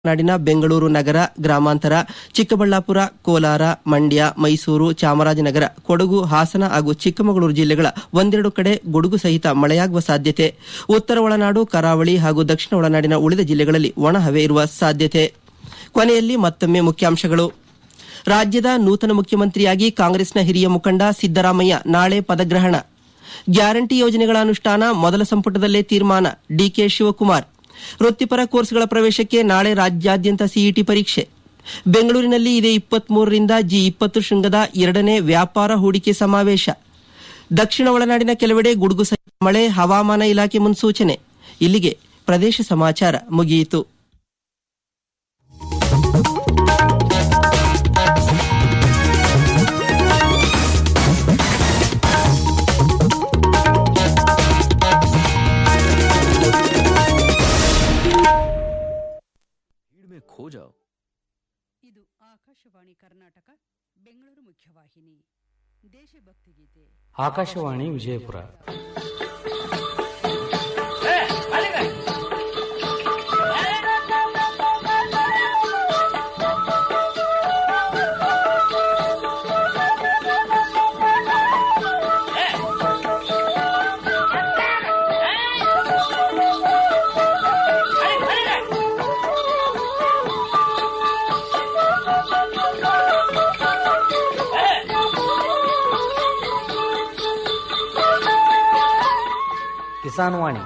ನಾಡಿನ ಬೆಂಗಳೂರು ನಗರ ಗ್ರಾಮಾಂತರ ಚಿಕ್ಕಬಳ್ಳಾಪುರ ಕೋಲಾರ ಮಂಡ್ಯ ಮೈಸೂರು ಚಾಮರಾಜನಗರ ಕೊಡಗು ಹಾಸನ ಹಾಗೂ ಚಿಕ್ಕಮಗಳೂರು ಜಿಲ್ಲೆಗಳ ಒಂದೆರಡು ಕಡೆ ಗುಡುಗು ಸಹಿತ ಮಳೆಯಾಗುವ ಸಾಧ್ಯತೆ ಉತ್ತರ ಒಳನಾಡು ಕರಾವಳಿ ಹಾಗೂ ದಕ್ಷಿಣ ಒಳನಾಡಿನ ಉಳಿದ ಜಿಲ್ಲೆಗಳಲ್ಲಿ ಒಣಹವೆ ಇರುವ ಸಾಧ್ಯತೆ ಕೊನೆಯಲ್ಲಿ ಮತ್ತೊಮ್ಮೆ ಮುಖ್ಯಾಂಶಗಳು ರಾಜ್ಯದ ನೂತನ ಮುಖ್ಯಮಂತ್ರಿಯಾಗಿ ಕಾಂಗ್ರೆಸ್ನ ಹಿರಿಯ ಮುಖಂಡ ಸಿದ್ದರಾಮಯ್ಯ ನಾಳೆ ಪದಗ್ರಹಣ ಗ್ಯಾರಂಟಿ ಯೋಜನೆಗಳ ಅನುಷ್ಠಾನ ಮೊದಲ ಸಂಪುಟದಲ್ಲೇ ತೀರ್ಮಾನ ಡಿಕೆ ಶಿವಕುಮಾರ್ ವೃತ್ತಿಪರ ಕೋರ್ಸ್ಗಳ ಪ್ರವೇಶಕ್ಕೆ ನಾಳೆ ರಾಜ್ಯಾದ್ಯಂತ ಸಿಇಟಿ ಪರೀಕ್ಷೆ ಬೆಂಗಳೂರಿನಲ್ಲಿ ಇದೇ ಇಪ್ಪತ್ಮೂರರಿಂದ ಜಿ ಇಪ್ಪತ್ತು ಶೃಂಗದ ಎರಡನೇ ವ್ಯಾಪಾರ ಹೂಡಿಕೆ ಸಮಾವೇಶ ದಕ್ಷಿಣ ಒಳನಾಡಿನ ಕೆಲವೆಡೆ ಗುಡುಗು ಸಹಿತ ಮಳೆ ಹವಾಮಾನ ಇಲಾಖೆ ಮುನ್ಸೂಚನೆ ಇಲ್ಲಿಗೆ ಪ್ರದೇಶ ಸಮಾಚಾರ ಮುಗಿಯಿತು भीड़ में खो जाओ ಇದು ಆಕಾಶವಾಣಿ ಕರ್ನಾಟಕ ಬೆಂಗಳೂರು ಮುಖ್ಯವಾಹಿನಿ ದೇಶಭಕ್ತಿ ಗೀತೆ ಆಕಾಶವಾಣಿ ವಿಜಯಪುರ ಕಿಸಾನ್ ವಾಣಿ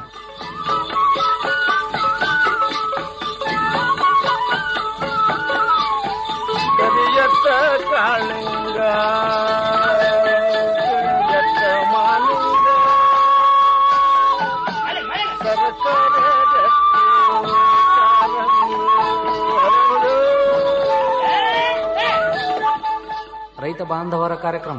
ಕರಿಯತ್ತ ಕಾಳಿಂಗ ಕರಿಯತ್ತ ಮಾಲಿಂಗ ಸರಸರ ರಕ್ತಿ ಕಾರಂಗಿ ಹರಡು. ರೈತ ಬಾಂಧವರ ಕಾರ್ಯಕ್ರಮ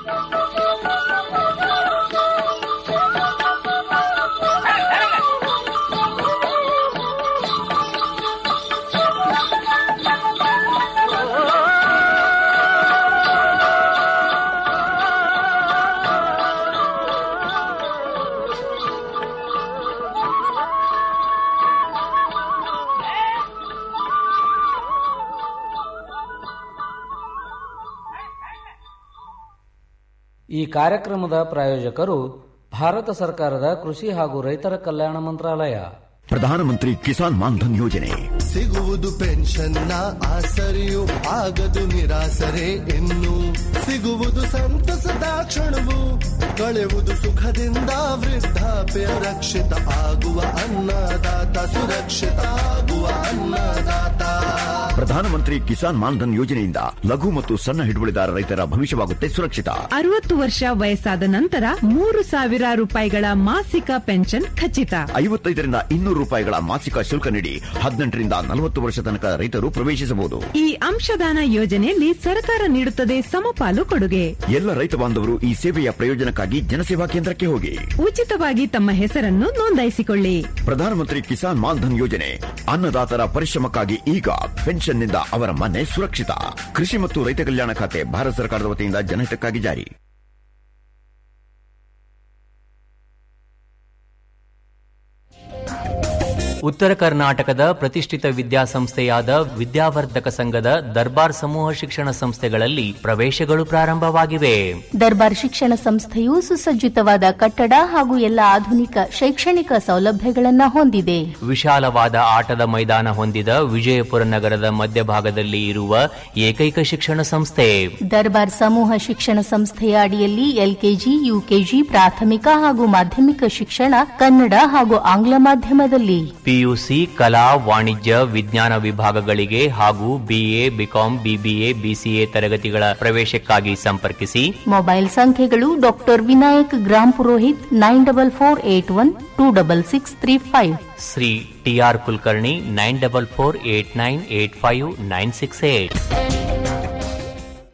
ಈ ಕಾರ್ಯಕ್ರಮದ ಪ್ರಾಯೋಜಕರು ಭಾರತ ಸರ್ಕಾರದ ಕೃಷಿ ಹಾಗೂ ರೈತರ ಕಲ್ಯಾಣ ಮಂತ್ರಾಲಯ ಪ್ರಧಾನಮಂತ್ರಿ ಕಿಸಾನ್ ಮಾನ್ಧನ್ ಯೋಜನೆ ಸಿಗುವುದು ಪೆನ್ಷನ್ನ ಆಸರೆಯು ಆಗದು ನಿರಾಸರೆ ಇನ್ನು ಸಿಗುವುದು ಸಂತಸದ ಕ್ಷಣವು ಕಳೆಯುವುದು ಸುಖದಿಂದ ವೃದ್ಧಾಪ್ಯ ರಕ್ಷಿತ ಆಗುವ ಅನ್ನದಾತ ಸುರಕ್ಷಿತ ಆಗುವ ಅನ್ನದಾತ ಪ್ರಧಾನಮಂತ್ರಿ ಕಿಸಾನ್ ಮಾನ್ಧನ್ ಯೋಜನೆಯಿಂದ ಲಘು ಮತ್ತು ಸಣ್ಣ ಹಿಡುವಳಿದಾರ ರೈತರ ಭವಿಷ್ಯವಾಗುತ್ತೆ ಸುರಕ್ಷಿತ ಅರವತ್ತು ವರ್ಷ ವಯಸ್ಸಾದ ನಂತರ ಮೂರು ಸಾವಿರ ರೂಪಾಯಿಗಳ ಮಾಸಿಕ ಪೆನ್ಷನ್ ಖಚಿತ ಐವತ್ತೈದರಿಂದ ಇನ್ನೂರು ರೂಪಾಯಿಗಳ ಮಾಸಿಕ ಶುಲ್ಕ ನೀಡಿ ಹದಿನೆಂಟರಿಂದ ನಲವತ್ತು ವರ್ಷ ತನಕ ರೈತರು ಪ್ರವೇಶಿಸಬಹುದು ಈ ಅಂಶದಾನ ಯೋಜನೆಯಲ್ಲಿ ಸರ್ಕಾರ ನೀಡುತ್ತದೆ ಸಮಪಾಲು ಕೊಡುಗೆ ಎಲ್ಲ ರೈತ ಬಾಂಧವರು ಈ ಸೇವೆಯ ಪ್ರಯೋಜನಕ್ಕಾಗಿ ಜನಸೇವಾ ಕೇಂದ್ರಕ್ಕೆ ಹೋಗಿ ಉಚಿತವಾಗಿ ತಮ್ಮ ಹೆಸರನ್ನು ನೋಂದಾಯಿಸಿಕೊಳ್ಳಿ ಪ್ರಧಾನಮಂತ್ರಿ ಕಿಸಾನ್ ಮಾನ್ಧನ್ ಯೋಜನೆ ಅನ್ನದಾತರ ಪರಿಶ್ರಮಕ್ಕಾಗಿ ಈಗ ಪೆನ್ಷನ್ನಿಂದ ಅವರ ಮನೆ ಸುರಕ್ಷಿತ ಕೃಷಿ ಮತ್ತು ರೈತ ಕಲ್ಯಾಣ ಖಾತೆ ಭಾರತ ಸರ್ಕಾರದ ವತಿಯಿಂದ ಜನಹಿತಕ್ಕಾಗಿ ಜಾರಿ ಉತ್ತರ ಕರ್ನಾಟಕದ ಪ್ರತಿಷ್ಠಿತ ವಿದ್ಯಾಸಂಸ್ಥೆಯಾದ ವಿದ್ಯಾವರ್ಧಕ ಸಂಘದ ದರ್ಬಾರ್ ಸಮೂಹ ಶಿಕ್ಷಣ ಸಂಸ್ಥೆಗಳಲ್ಲಿ ಪ್ರವೇಶಗಳು ಪ್ರಾರಂಭವಾಗಿವೆ ದರ್ಬಾರ್ ಶಿಕ್ಷಣ ಸಂಸ್ಥೆಯು ಸುಸಜ್ಜಿತವಾದ ಕಟ್ಟಡ ಹಾಗೂ ಎಲ್ಲ ಆಧುನಿಕ ಶೈಕ್ಷಣಿಕ ಸೌಲಭ್ಯಗಳನ್ನು ಹೊಂದಿದೆ ವಿಶಾಲವಾದ ಆಟದ ಮೈದಾನ ಹೊಂದಿದ ವಿಜಯಪುರ ನಗರದ ಮಧ್ಯಭಾಗದಲ್ಲಿ ಇರುವ ಏಕೈಕ ಶಿಕ್ಷಣ ಸಂಸ್ಥೆ ದರ್ಬಾರ್ ಸಮೂಹ ಶಿಕ್ಷಣ ಸಂಸ್ಥೆಯ ಅಡಿಯಲ್ಲಿ ಎಲ್ಕೆಜಿ ಯುಕೆಜಿ ಪ್ರಾಥಮಿಕ ಹಾಗೂ ಮಾಧ್ಯಮಿಕ ಶಿಕ್ಷಣ ಕನ್ನಡ ಹಾಗೂ ಆಂಗ್ಲ ಮಾಧ್ಯಮದಲ್ಲಿ ಪಿಯುಸಿ ಕಲಾ ವಾಣಿಜ್ಯ ವಿಜ್ಞಾನ ವಿಭಾಗಗಳಿಗೆ ಹಾಗೂ ಬಿಎ ಬಿಕಾಂ ಬಿಬಿಎ ಬಿಸಿಎ ತರಗತಿಗಳ ಪ್ರವೇಶಕ್ಕಾಗಿ ಸಂಪರ್ಕಿಸಿ ಮೊಬೈಲ್ ಸಂಖ್ಯೆಗಳು doctor Vinayak Gram Purohit nine double four eight one two double six three five Shri T R Kulkarni nine double four eight nine eight five nine six eight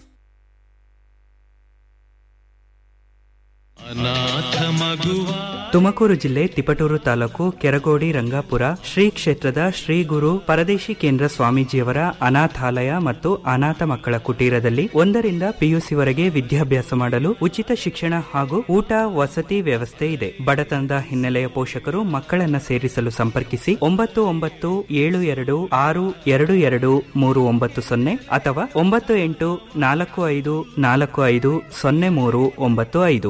ಅನಾಥ ಮಗುವ ತುಮಕೂರು ಜಿಲ್ಲೆ ತಿಪಟೂರು ತಾಲೂಕು ಕೆರಗೋಡಿ ರಂಗಾಪುರ ಶ್ರೀ ಕ್ಷೇತ್ರದ ಶ್ರೀ ಗುರು ಪರದೇಶಿ ಕೇಂದ್ರ ಸ್ವಾಮೀಜಿಯವರ ಅನಾಥಾಲಯ ಮತ್ತು ಅನಾಥ ಮಕ್ಕಳ ಕುಟೀರದಲ್ಲಿ ಒಂದರಿಂದ ಪಿಯುಸಿವರೆಗೆ ವಿದ್ಯಾಭ್ಯಾಸ ಮಾಡಲು ಉಚಿತ ಶಿಕ್ಷಣ ಹಾಗೂ ಊಟ ವಸತಿ ವ್ಯವಸ್ಥೆ ಇದೆ ಬಡತನದ ಹಿನ್ನೆಲೆಯ ಪೋಷಕರು ಮಕ್ಕಳನ್ನ ಸೇರಿಸಲು ಸಂಪರ್ಕಿಸಿ ಒಂಬತ್ತು ಒಂಬತ್ತು ಏಳು ಎರಡು ಆರು ಎರಡು ಎರಡು ಮೂರು ಒಂಬತ್ತು ಸೊನ್ನೆ ಅಥವಾ ಒಂಬತ್ತು ಎಂಟು ನಾಲ್ಕು ಐದು ನಾಲ್ಕು ಐದು ಸೊನ್ನೆ ಮೂರು ಒಂಬತ್ತು ಐದು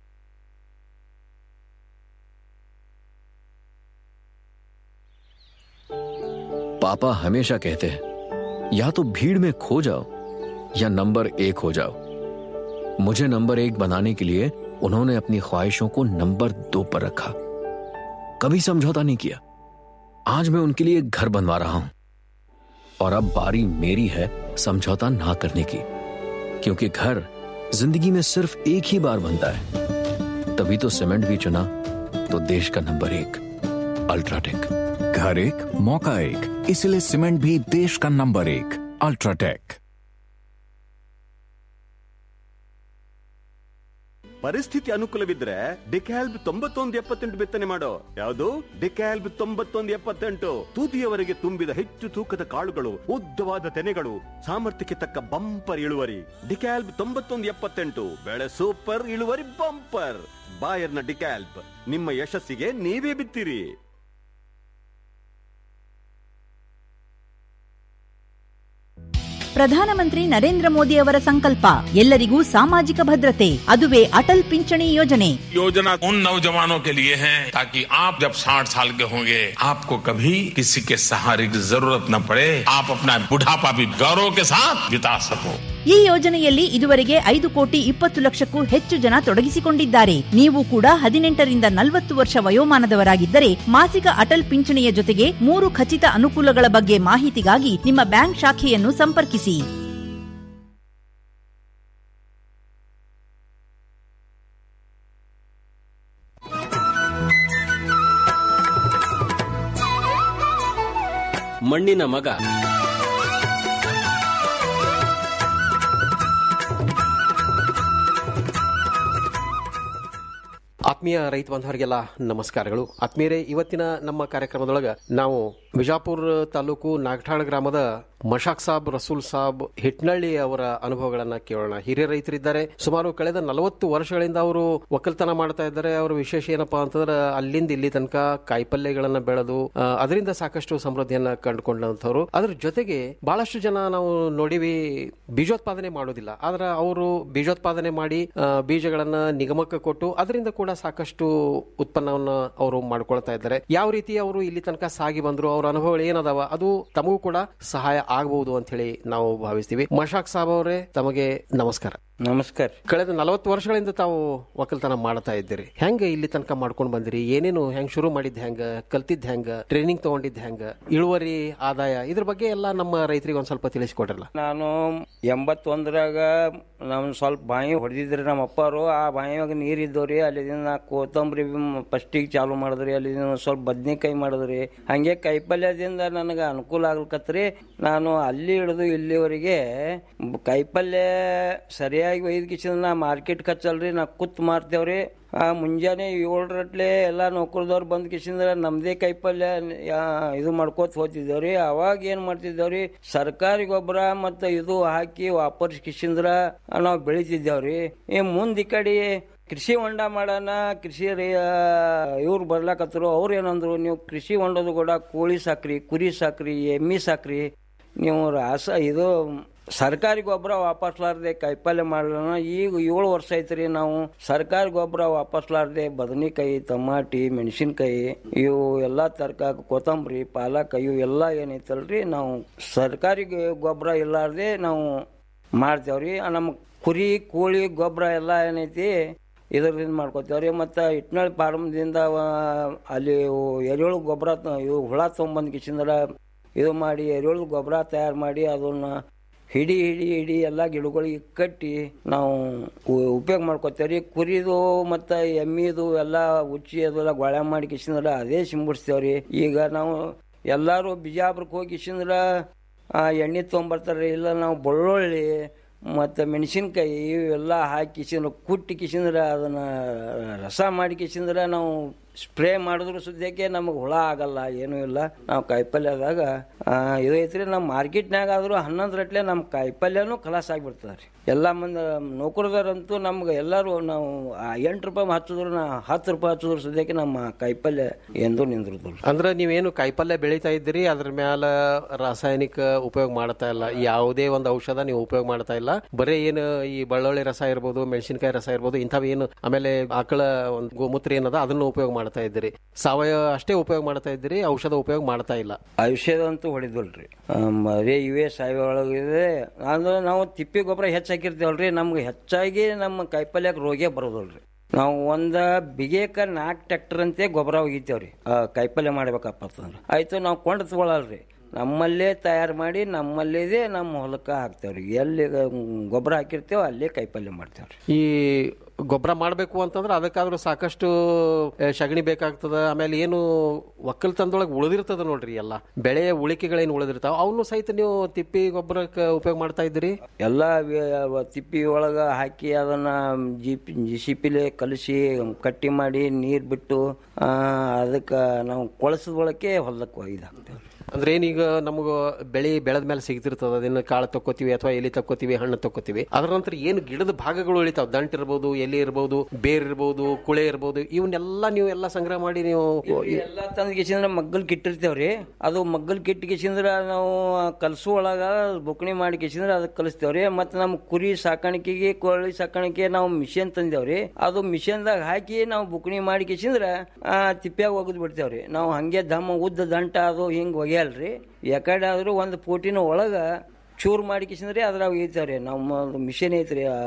पापा हमेशा कहते हैं या तो भीड़ में खो जाओ या नंबर एक हो जाओ मुझे नंबर एक बनाने के लिए उन्होंने अपनी ख्वाहिशों को नंबर दो पर रखा कभी समझौता नहीं किया आज मैं उनके लिए घर बनवा रहा हूं और अब बारी मेरी है समझौता ना करने की क्योंकि घर जिंदगी में सिर्फ एक ही बार बनता है तभी तो सीमेंट भी चुना तो देश का नंबर एक अल्ट्राटेक घर एक मौका एक इसलिए सीमेंट भी देश का नंबर एक अल्ट्राटेक ಪರಿಸ್ಥಿತಿ ಅನುಕೂಲವಿದ್ರೆ ಡಿಕ್ಯಾಲ್ಬ್ ತೊಂಬತ್ತೊಂದು ಎಪ್ಪತ್ತೆಂಟು ಬಿತ್ತನೆ ಮಾಡೋ ಯಾವುದು ಡಿಕ್ಯಾಲ್ಬ್ ತೊಂಬತ್ತೊಂದು ಎಪ್ಪತ್ತೆಂಟು ತೂತಿಯವರೆಗೆ ತುಂಬಿದ ಹೆಚ್ಚು ತೂಕದ ಕಾಳುಗಳು ಉದ್ದವಾದ ತೆನೆಗಳು ಸಾಮರ್ಥ್ಯಕ್ಕೆ ತಕ್ಕ ಬಂಪರ್ ಇಳುವರಿ ಡಿಕ್ಯಾಲ್ಬ್ ತೊಂಬತ್ತೊಂದು ಎಪ್ಪತ್ತೆಂಟು ಬೆಳೆ ಸೂಪರ್ ಇಳುವರಿ ಬಂಪರ್ ಬಾಯರ್ನ ಡಿಕ್ಯಾಲ್ಬ್ ನಿಮ್ಮ ಯಶಸ್ಸಿಗೆ ನೀವೇ ಬಿತ್ತಿರಿ ಪ್ರಧಾನಮಂತ್ರಿ ನರೇಂದ್ರ ಮೋದಿ ಅವರ ಸಂಕಲ್ಪ ಎಲ್ಲರಿಗೂ ಸಾಮಾಜಿಕ ಭದ್ರತೆ ಅದುವೇ ಅಟಲ್ ಪಿಂಚಣಿ ಯೋಜನೆ योजना उन नौजवानों के लिए है ताकि आप जब 60 साल के होंगे आपको कभी किसी के सहारे की जरूरत न पड़े आप अपना बुढ़ापा भी गौरव के साथ बिता सको ಈ ಯೋಜನೆಯಲ್ಲಿ ಇದುವರೆಗೆ ಐದು ಕೋಟಿ ಇಪ್ಪತ್ತು ಲಕ್ಷಕ್ಕೂ ಹೆಚ್ಚು ಜನ ತೊಡಗಿಸಿಕೊಂಡಿದ್ದಾರೆ ನೀವು ಕೂಡ ಹದಿನೆಂಟರಿಂದ ನಲವತ್ತು ವರ್ಷ ವಯೋಮಾನದವರಾಗಿದ್ದರೆ ಮಾಸಿಕ ಅಟಲ್ ಪಿಂಚಣಿಯ ಜೊತೆಗೆ ಮೂರು ಖಚಿತ ಅನುಕೂಲಗಳ ಬಗ್ಗೆ ಮಾಹಿತಿಗಾಗಿ ನಿಮ್ಮ ಬ್ಯಾಂಕ್ ಶಾಖೆಯನ್ನು ಸಂಪರ್ಕಿಸಿ ಮಣ್ಣಿನ ಮಗ ಆತ್ಮೀಯ ರೈತ ಬಾಂಧವರಿಗೆಲ್ಲ ನಮಸ್ಕಾರಗಳು ಆತ್ಮೀಯರೇ ಇವತ್ತಿನ ನಮ್ಮ ಕಾರ್ಯಕ್ರಮದೊಳಗ ನಾವು ಬಿಜಾಪುರ ತಾಲೂಕು ನಾಗಠಾಳ ಗ್ರಾಮದ ಮಶಾಕ್ ಸಾಬ್ ರಸೂಲ್ ಸಾಬ್ ಹಿಟ್ನಳ್ಳಿ ಅವರ ಅನುಭವಗಳನ್ನ ಕೇಳೋಣ ಹಿರಿಯ ರೈತರಿದ್ದಾರೆ ಸುಮಾರು ಕಳೆದ ನಲವತ್ತು ವರ್ಷಗಳಿಂದ ಅವರು ಒಕ್ಕಲ್ತನ ಮಾಡ್ತಾ ಇದ್ದಾರೆ ಅವರ ವಿಶೇಷ ಏನಪ್ಪಾ ಅಂತಂದ್ರೆ ಅಲ್ಲಿಂದ ಇಲ್ಲಿ ತನಕ ಕಾಯಿಪಲ್ಯಗಳನ್ನ ಬೆಳೆದು ಆ, ಅದರಿಂದ ಸಾಕಷ್ಟು ಸಮೃದ್ಧಿಯನ್ನ ಕಂಡುಕೊಂಡಂತವ್ರು ಅದ್ರ ಜೊತೆಗೆ ಬಹಳಷ್ಟು ಜನ ನಾವು ನೋಡಿವಿ ಬೀಜೋತ್ಪಾದನೆ ಮಾಡೋದಿಲ್ಲ ಆದ್ರೆ ಅವರು ಬೀಜೋತ್ಪಾದನೆ ಮಾಡಿ ಆ, ಬೀಜಗಳನ್ನ ನಿಗಮಕ್ಕೆ ಕೊಟ್ಟು ಅದರಿಂದ ಕೂಡ ಸಾಕಷ್ಟು ಉತ್ಪನ್ನವನ್ನ ಅವರು ಮಾಡ್ಕೊಳ್ತಾ ಇದ್ದಾರೆ ಯಾವ ರೀತಿ ಅವರು ಇಲ್ಲಿ ತನಕ ಸಾಗಿ ಬಂದ್ರು ಅವ್ರ ಅನುಭವಗಳು ಏನದಾವ ಅದು ತಮಗೂ ಕೂಡ ಸಹಾಯ ಆಗಬಹುದು ಅಂತ ಹೇಳಿ ನಾವು ಭಾವಿಸ್ತೀವಿ ಮಶಾಕ್ ಸಾಬ್ ಅವರೇ ತಮಗೆ ನಮಸ್ಕಾರ ನಮಸ್ಕಾರ ಕಳೆದ ನಲವತ್ತು ವರ್ಷಗಳಿಂದ ತಾವು ಒಕ್ಕಲ್ತನ ಮಾಡ್ತಾ ಇದ್ದೀರಿ ಹೆಂಗ ಇಲ್ಲಿ ತನಕ ಮಾಡ್ಕೊಂಡು ಬಂದಿರಿ ಏನೇನು ಹೆಂಗ್ ಶುರು ಮಾಡಿದ್ ಹೆಂಗ ಕಲ್ತಿದ್ ಹೆಂಗ ಟ್ರೈನಿಂಗ್ ತಗೊಂಡಿದ್ ಹೆಂಗ ಇಳುವರಿ ಆದಾಯ ಇದ್ರ ಬಗ್ಗೆ ಎಲ್ಲ ನಮ್ಮ ರೈತರಿಗೆ ಒಂದ್ ಸ್ವಲ್ಪ ತಿಳಿಸ್ಕೊಡ್ರಲ್ಲ ನಾನು ಎಂಬತ್ತೊಂದರಾಗ ನಮ್ ಸ್ವಲ್ಪ ಬಾವಿ ಹೊಡೆದಿದ್ರಿ ನಮ್ಮ ಅಪ್ಪರು ಆ ಬಾವಿಯಾಗ ನೀರ್ ಇದ್ದವ್ರಿ ಅಲ್ಲಿದಿಂದ ನಾ ಕೊತ್ತಂಬರಿ ಫಸ್ಟಿಗೆ ಚಾಲು ಮಾಡಿದ್ರಿ ಅಲ್ಲಿಂದ ಒಂದ್ ಸ್ವಲ್ಪ ಬದ್ನಿಕಾಯಿ ಮಾಡಿದ್ರಿ ಹಂಗೆ ಕೈಪಲ್ಯದಿಂದ ನನಗೆ ಅನುಕೂಲ ಆಗ್ಲಿಕತ್ರಿ ನಾನು ಅಲ್ಲಿ ಹಿಡಿದು ಇಲ್ಲಿವರೆಗೆ ಬ- ಕೈಪಲ್ಯ ಸರಿಯಾಗಿ ಒಯ್ದು ಕಿಸಿದ ನಾ ಮಾರ್ಕೆಟ್ ಕಚ್ಚಲ್ರಿ ನಾ ಕೂತ್ ಮಾರ್ತೇವ್ರಿ ಆ ಮುಂಜಾನೆ ಏಳರಟ್ಲೆ ಎಲ್ಲ ನೌಕರದವ್ರು ಬಂದ್ ಕಿಸಿಂದ್ರ ನಮ್ದೇ ಕೈಪಲ್ಯ ಯಾ- ಇದು ಮಾಡ್ಕೋತ ಹೋಗ್ತಿದ್ದೇವ್ರಿ ಅವಾಗ ಏನ್ ಮಾಡ್ತಿದ್ದೇವ್ರಿ ಸರ್ಕಾರಿ ಗೊಬ್ಬರ ಮತ್ತ ಇದು ಹಾಕಿ ವಾಪಸ್ ಕಿಸಿಂದ್ರ ನಾವು ಬೆಳಿತಿದ್ದೇವ್ರಿ ಈ ಮುಂದ್ ಈ ಕಡೆ ಕೃಷಿ ಹೊಂಡ ಮಾಡೋಣ ಕೃಷಿ ಇವ್ರು ಬರ್ಲಾಕತ್ತರು ಅವ್ರು ಏನಂದ್ರು ನೀವು ಕೃಷಿ ಹೊಂಡದು ಕೂಡ ಕೋಳಿ ಸಾಕ್ರಿ ಕುರಿ ಸಾಕ್ರಿ ಎಮ್ಮಿ ಸಾಕ್ರಿ ನೀವು ರಾಸ ಇದು ಸರ್ಕಾರಿ ಗೊಬ್ಬರ ವಾಪಸ್ಲಾರ್ದೆ ಕೈಪಲ್ಯ ಮಾಡೋಣ ಈಗ ಏಳು ವರ್ಷ ಐತ್ರಿ ನಾವು ಸರ್ಕಾರಿ ಗೊಬ್ಬರ ವಾಪಸ್ಲಾರ್ದೆ ಬದನೆಕಾಯಿ ಟಮಾಟಿ ಮೆಣಸಿನ್ಕಾಯಿ ಇವು ಎಲ್ಲಾ ತರಕಾರಿ ಕೊತ್ತಂಬರಿ ಪಾಲಕ್ ಇವು ಎಲ್ಲ ಏನೈತಲ್ರಿ ನಾವು ಸರ್ಕಾರಿ ಗೊಬ್ಬರ ಇಲ್ಲಾರ್ದೆ ನಾವು ಮಾಡ್ತೇವ್ರಿ ನಮ್ಮ ಕುರಿ ಕೋಳಿ ಗೊಬ್ಬರ ಎಲ್ಲ ಏನೈತಿ ಇದರಿಂದ ಮಾಡ್ಕೋತೇವ್ರಿ ಮತ್ತು ಇಟ್ನಾಳ್ ಫಾರ್ಮ್ದಿಂದ ಅಲ್ಲಿ ಇವು ಎರೆಹುಳು ಗೊಬ್ಬರ ಇವು ಹುಳ ತೊಗೊಂಬಂದು ಕಿಸಿಂದ್ರ ಇದು ಮಾಡಿ ಎರೆಹುಳು ಗೊಬ್ಬರ ತಯಾರು ಮಾಡಿ ಅದನ್ನ ಹಿಡಿ ಹಿಡಿ ಹಿಡಿ ಎಲ್ಲ ಗಿಡಗಳಿಗೆ ಕಟ್ಟಿ ನಾವು ಉ- ಉಪಯೋಗ ಮಾಡ್ಕೋತೇವ್ರಿ ಕುರಿದು ಮತ್ತು ಎಮ್ಮಿದು ಎಲ್ಲ ಉಚ್ಚಿ ಅದೆಲ್ಲ ಗೊಳೆ ಮಾಡಿ ಕಿಸಿಂದ್ರ ಅದೇ ಸಿಂಬಿಡಿಸ್ತೇವ್ರಿ ಈಗ ನಾವು ಎಲ್ಲರೂ ಬಿಜಾಪುರಕ್ಕೆ ಹೋಗಿ ಕಿಸಿಂದ್ರ ಆ ಎಣ್ಣೆ ತೊಗೊಂಬರ್ತಾರೆ ಇಲ್ಲ ನಾವು ಬೆಳ್ಳುಳ್ಳಿ ಮತ್ತು ಮೆಣಸಿನ್ಕಾಯಿ ಇವೆಲ್ಲ ಹಾಕಿ ಕಿಸಿಂದ್ರೆ ಕುಟ್ಟಿ ಕಿಸಿಂದ್ರೆ ಅದನ್ನು ರಸ ಮಾಡಿ ಕಿಸಿಂದ್ರೆ ನಾವು ಸ್ಪ್ರೇ ಮಾಡಿದ್ರು ಸುದ್ಯಕ್ಕೆ ನಮಗೆ ಹುಳ ಆಗಲ್ಲ ಏನೂ ಇಲ್ಲ ನಾವು ಕಾಯಿಪಲ್ಯದಾಗ ಇದು ಐತ್ರಿ ನಮ್ಮ ಮಾರ್ಕೆಟ್ನಾಗ ಆದರೂ ಹನ್ನೊಂದು ರಟ್ಲೆ ನಮ್ಮ ಕಾಯಿಪಲ್ಯನೂ ಖಲಾಸ್ ಆಗಿಬಿಡ್ತದೆ ರೀ ಎಲ್ಲ ಮಂದಿ ನೌಕರದಾರಂತೂ ನಮ್ಗೆ ಎಲ್ಲರೂ ನಾವು ಆ ಎಂಟು ರೂಪಾಯಿ ಹಚ್ಚಿದ್ರು ನಾ ಹತ್ತು ರೂಪಾಯಿ ಹಚ್ಚಿದ್ರು ಸುದ್ಯಕ್ಕೆ ನಮ್ಮ ಕಾಯಿಪಲ್ಯ ಎಂದೂ ನಿಂದಿರುದಿಲ್ಲ ಅಂದ್ರೆ ನೀವೇನು ಕಾಯಿಪಲ್ಯ ಬೆಳೀತಾ ಇದ್ದೀರಿ ಅದ್ರ ಮ್ಯಾಲ ರಾಸಾಯನಿಕ ಉಪಯೋಗ ಮಾಡ್ತಾ ಇಲ್ಲ ಯಾವುದೇ ಒಂದು ಔಷಧ ನೀವು ಉಪಯೋಗ ಮಾಡ್ತಾ ಇಲ್ಲ ಬರೀ ಏನು ಈ ಬೆಳ್ಳುಳ್ಳಿ ರಸ ಇರ್ಬೋದು ಮೆಣಸಿನಕಾಯಿ ರಸ ಇರ್ಬೋದು ಇಂಥವು ಏನು ಆಮೇಲೆ ಆಕಳ ಒಂದು ಗೋಮೂತ್ರ ಏನದ ಅದನ್ನು ಉಪಯೋಗ ಮಾಡ್ತಾ ಇದ್ದೀರಿ ಸಾವಯವ ಅಷ್ಟೇ ಉಪಯೋಗ ಮಾಡ್ತಾ ಇದ್ದೀರಿ ಔಷಧ ಉಪಯೋಗ ಮಾಡ್ತಾ ಇಲ್ಲ ಔಷಧ ಅಂತೂ ಹೊಡಿದಲ್ರಿ ಬರೀ ಇವೇ ಸಾವಯವ ಒಳಗಿದೆ ಅಂದ್ರೆ ನಾವು ತಿಪ್ಪಿ ಗೊಬ್ಬರ ಹೆಚ್ಚು ಹಾಕಿರ್ತೀವಲ್ರಿ ನಮ್ಗೆ ಹೆಚ್ಚಾಗಿ ನಮ್ಮ ಕಾಯಿಪಲ್ಯಕ್ಕೆ ರೋಗೇ ಬರೋದಲ್ರಿ ನಾವು ಒಂದ ಬಿಗೇಕ ನಾಲ್ಕು ಟ್ರ್ಯಾಕ್ಟರ್ ಅಂತೆ ಗೊಬ್ಬರ ಒಗಿತೇವ್ರಿ ಕಾಯಿಪಲ್ಯ ಮಾಡ್ಬೇಕಪ್ಪ ಅಂತಂದ್ರೆ ಆಯ್ತು ನಾವು ಕೊಂಡು ತಗೊಳಲ್ರಿ ನಮ್ಮಲ್ಲೇ ತಯಾರು ಮಾಡಿ ನಮ್ಮಲ್ಲಿದೆ ನಮ್ಮ ಹೊಲಕ್ಕೆ ಹಾಕ್ತೇವ್ರಿ ಎಲ್ಲಿ ಗೊಬ್ಬರ ಹಾಕಿರ್ತೇವೆ ಅಲ್ಲೇ ಕಾಯಿಪಲ್ಯ ಮಾಡ್ತೇವ್ರಿ ಈ ಗೊಬ್ಬರ ಮಾಡಬೇಕು ಅಂತಂದ್ರೆ ಅದಕ್ಕಾದ್ರೂ ಸಾಕಷ್ಟು ಆ, ಸಗಣಿ ಬೇಕಾಗ್ತದ ಆಮೇಲೆ ಏನು ಒಕ್ಕಲ್ತನದೊಳಗೆ ಉಳಿದಿರ್ತದ ನೋಡ್ರಿ ಎಲ್ಲ ಬೆಳೆಯ ಉಳಿಕೆಗಳೇನು ಉಳಿದಿರ್ತಾವ ಅವನು ಸಹಿತ ನೀವು ತಿಪ್ಪಿ ಗೊಬ್ಬರಕ್ಕೆ ಉಪಯೋಗ ಮಾಡ್ತಾ ಇದ್ದೀರಿ ಎಲ್ಲ ವಿ- ತಿಪ್ಪಿ ಒಳಗೆ ಹಾಕಿ ಅದನ್ನ ಜಿಪಿ ಜಿಸಿಪಿಲೆ ಕಲಸಿ ಕಟ್ಟಿ ಮಾಡಿ ನೀರು ಬಿಟ್ಟು ಅದಕ್ಕೆ ನಾವು ಕೊಳಸದ ಒಳಕ್ಕೆ ಹೊಲಕ್ಕೆ ಒಯ್ದು ಹಾಕ್ತೇವೆ ಅಂದ್ರೆ ಏನೀಗ ನಮಗ ಬೆಳೆ ಬೆಳೆದ ಮೇಲೆ ಸಿಗ್ತಿರ್ತದ ಅದನ್ನ ಕಾಳು ತಕ್ಕೋತೀವಿ ಅಥವಾ ಎಲೆ ತಕ್ಕೋತೀವಿ ಹಣ್ಣು ತಕ್ಕೋತೀವಿ ಅದರ ನಂತರ ಏನು ಗಿಡದ ಭಾಗಗಳು ಉಳಿತಾವ ದಂಟ್ ಇರ್ಬೋದು ಎಲೆ ಇರ್ಬೋದು ಬೇರ್ ಇರ್ಬೋದು ಕುಳೆ ಇರ್ಬೋದು ಇವನ್ನೆಲ್ಲ ನೀವು ಎಲ್ಲ ಸಂಗ್ರಹ ಮಾಡಿ ನೀವು ಎಲ್ಲ ತಂದು ಕಿಸಿಂದ್ರ ಮಗ್ಗಲ್ ಕಿಟ್ಟಿರ್ತೇವ್ರಿ ಅದು ಮಗ್ಗಲ್ ಕಿಟ್ಟು ಕಿಸಿಂದ್ರ ನಾವು ಕಲಸು ಒಳಗ ಬುಕ್ಣಿ ಮಾಡಿ ಕಿಸಿಂದ್ರ ಅದಕ್ಕೆ ಕಲಿಸ್ತೇವ್ರಿ ಮತ್ತು ನಮ್ಮ ಕುರಿ ಸಾಕಾಣಿಕೆಗೆ ಕೋಳಿ ಸಾಕಾಣಿಕೆ ನಾವು ಮಿಷನ್ ತಂದೇವ್ರಿ ಅದು ಮಿಷನ್ದಾಗ ಹಾಕಿ ನಾವು ಬುಕ್ಣಿ ಮಾಡಿ ಕಿಸಿಂದ್ರ ತಿಪ್ಪ್ಯಾಗ ಒಗದ್ ಬಿಡ್ತೇವ್ರಿ ನಾವು ಹಂಗೆ ದಮ್ಮ ಉದ್ದ ದಂಟ ಅದು ಹಿಂಗೆ ಒಗೆಯಲ್ರಿ ಯಾಕಡೆ ಆದ್ರೂ ಒಂದು ಪೋಟಿನ ಒಳಗ ಚೂರು ಮಾಡಿ ಕಿಸಿಂದ್ರಿ ಅದ್ರಾಗ ಒಗಿತೇವ್ರಿ ನಮ್ಮ ಮಿಷನ್ ಐತ್ರಿ ಆ,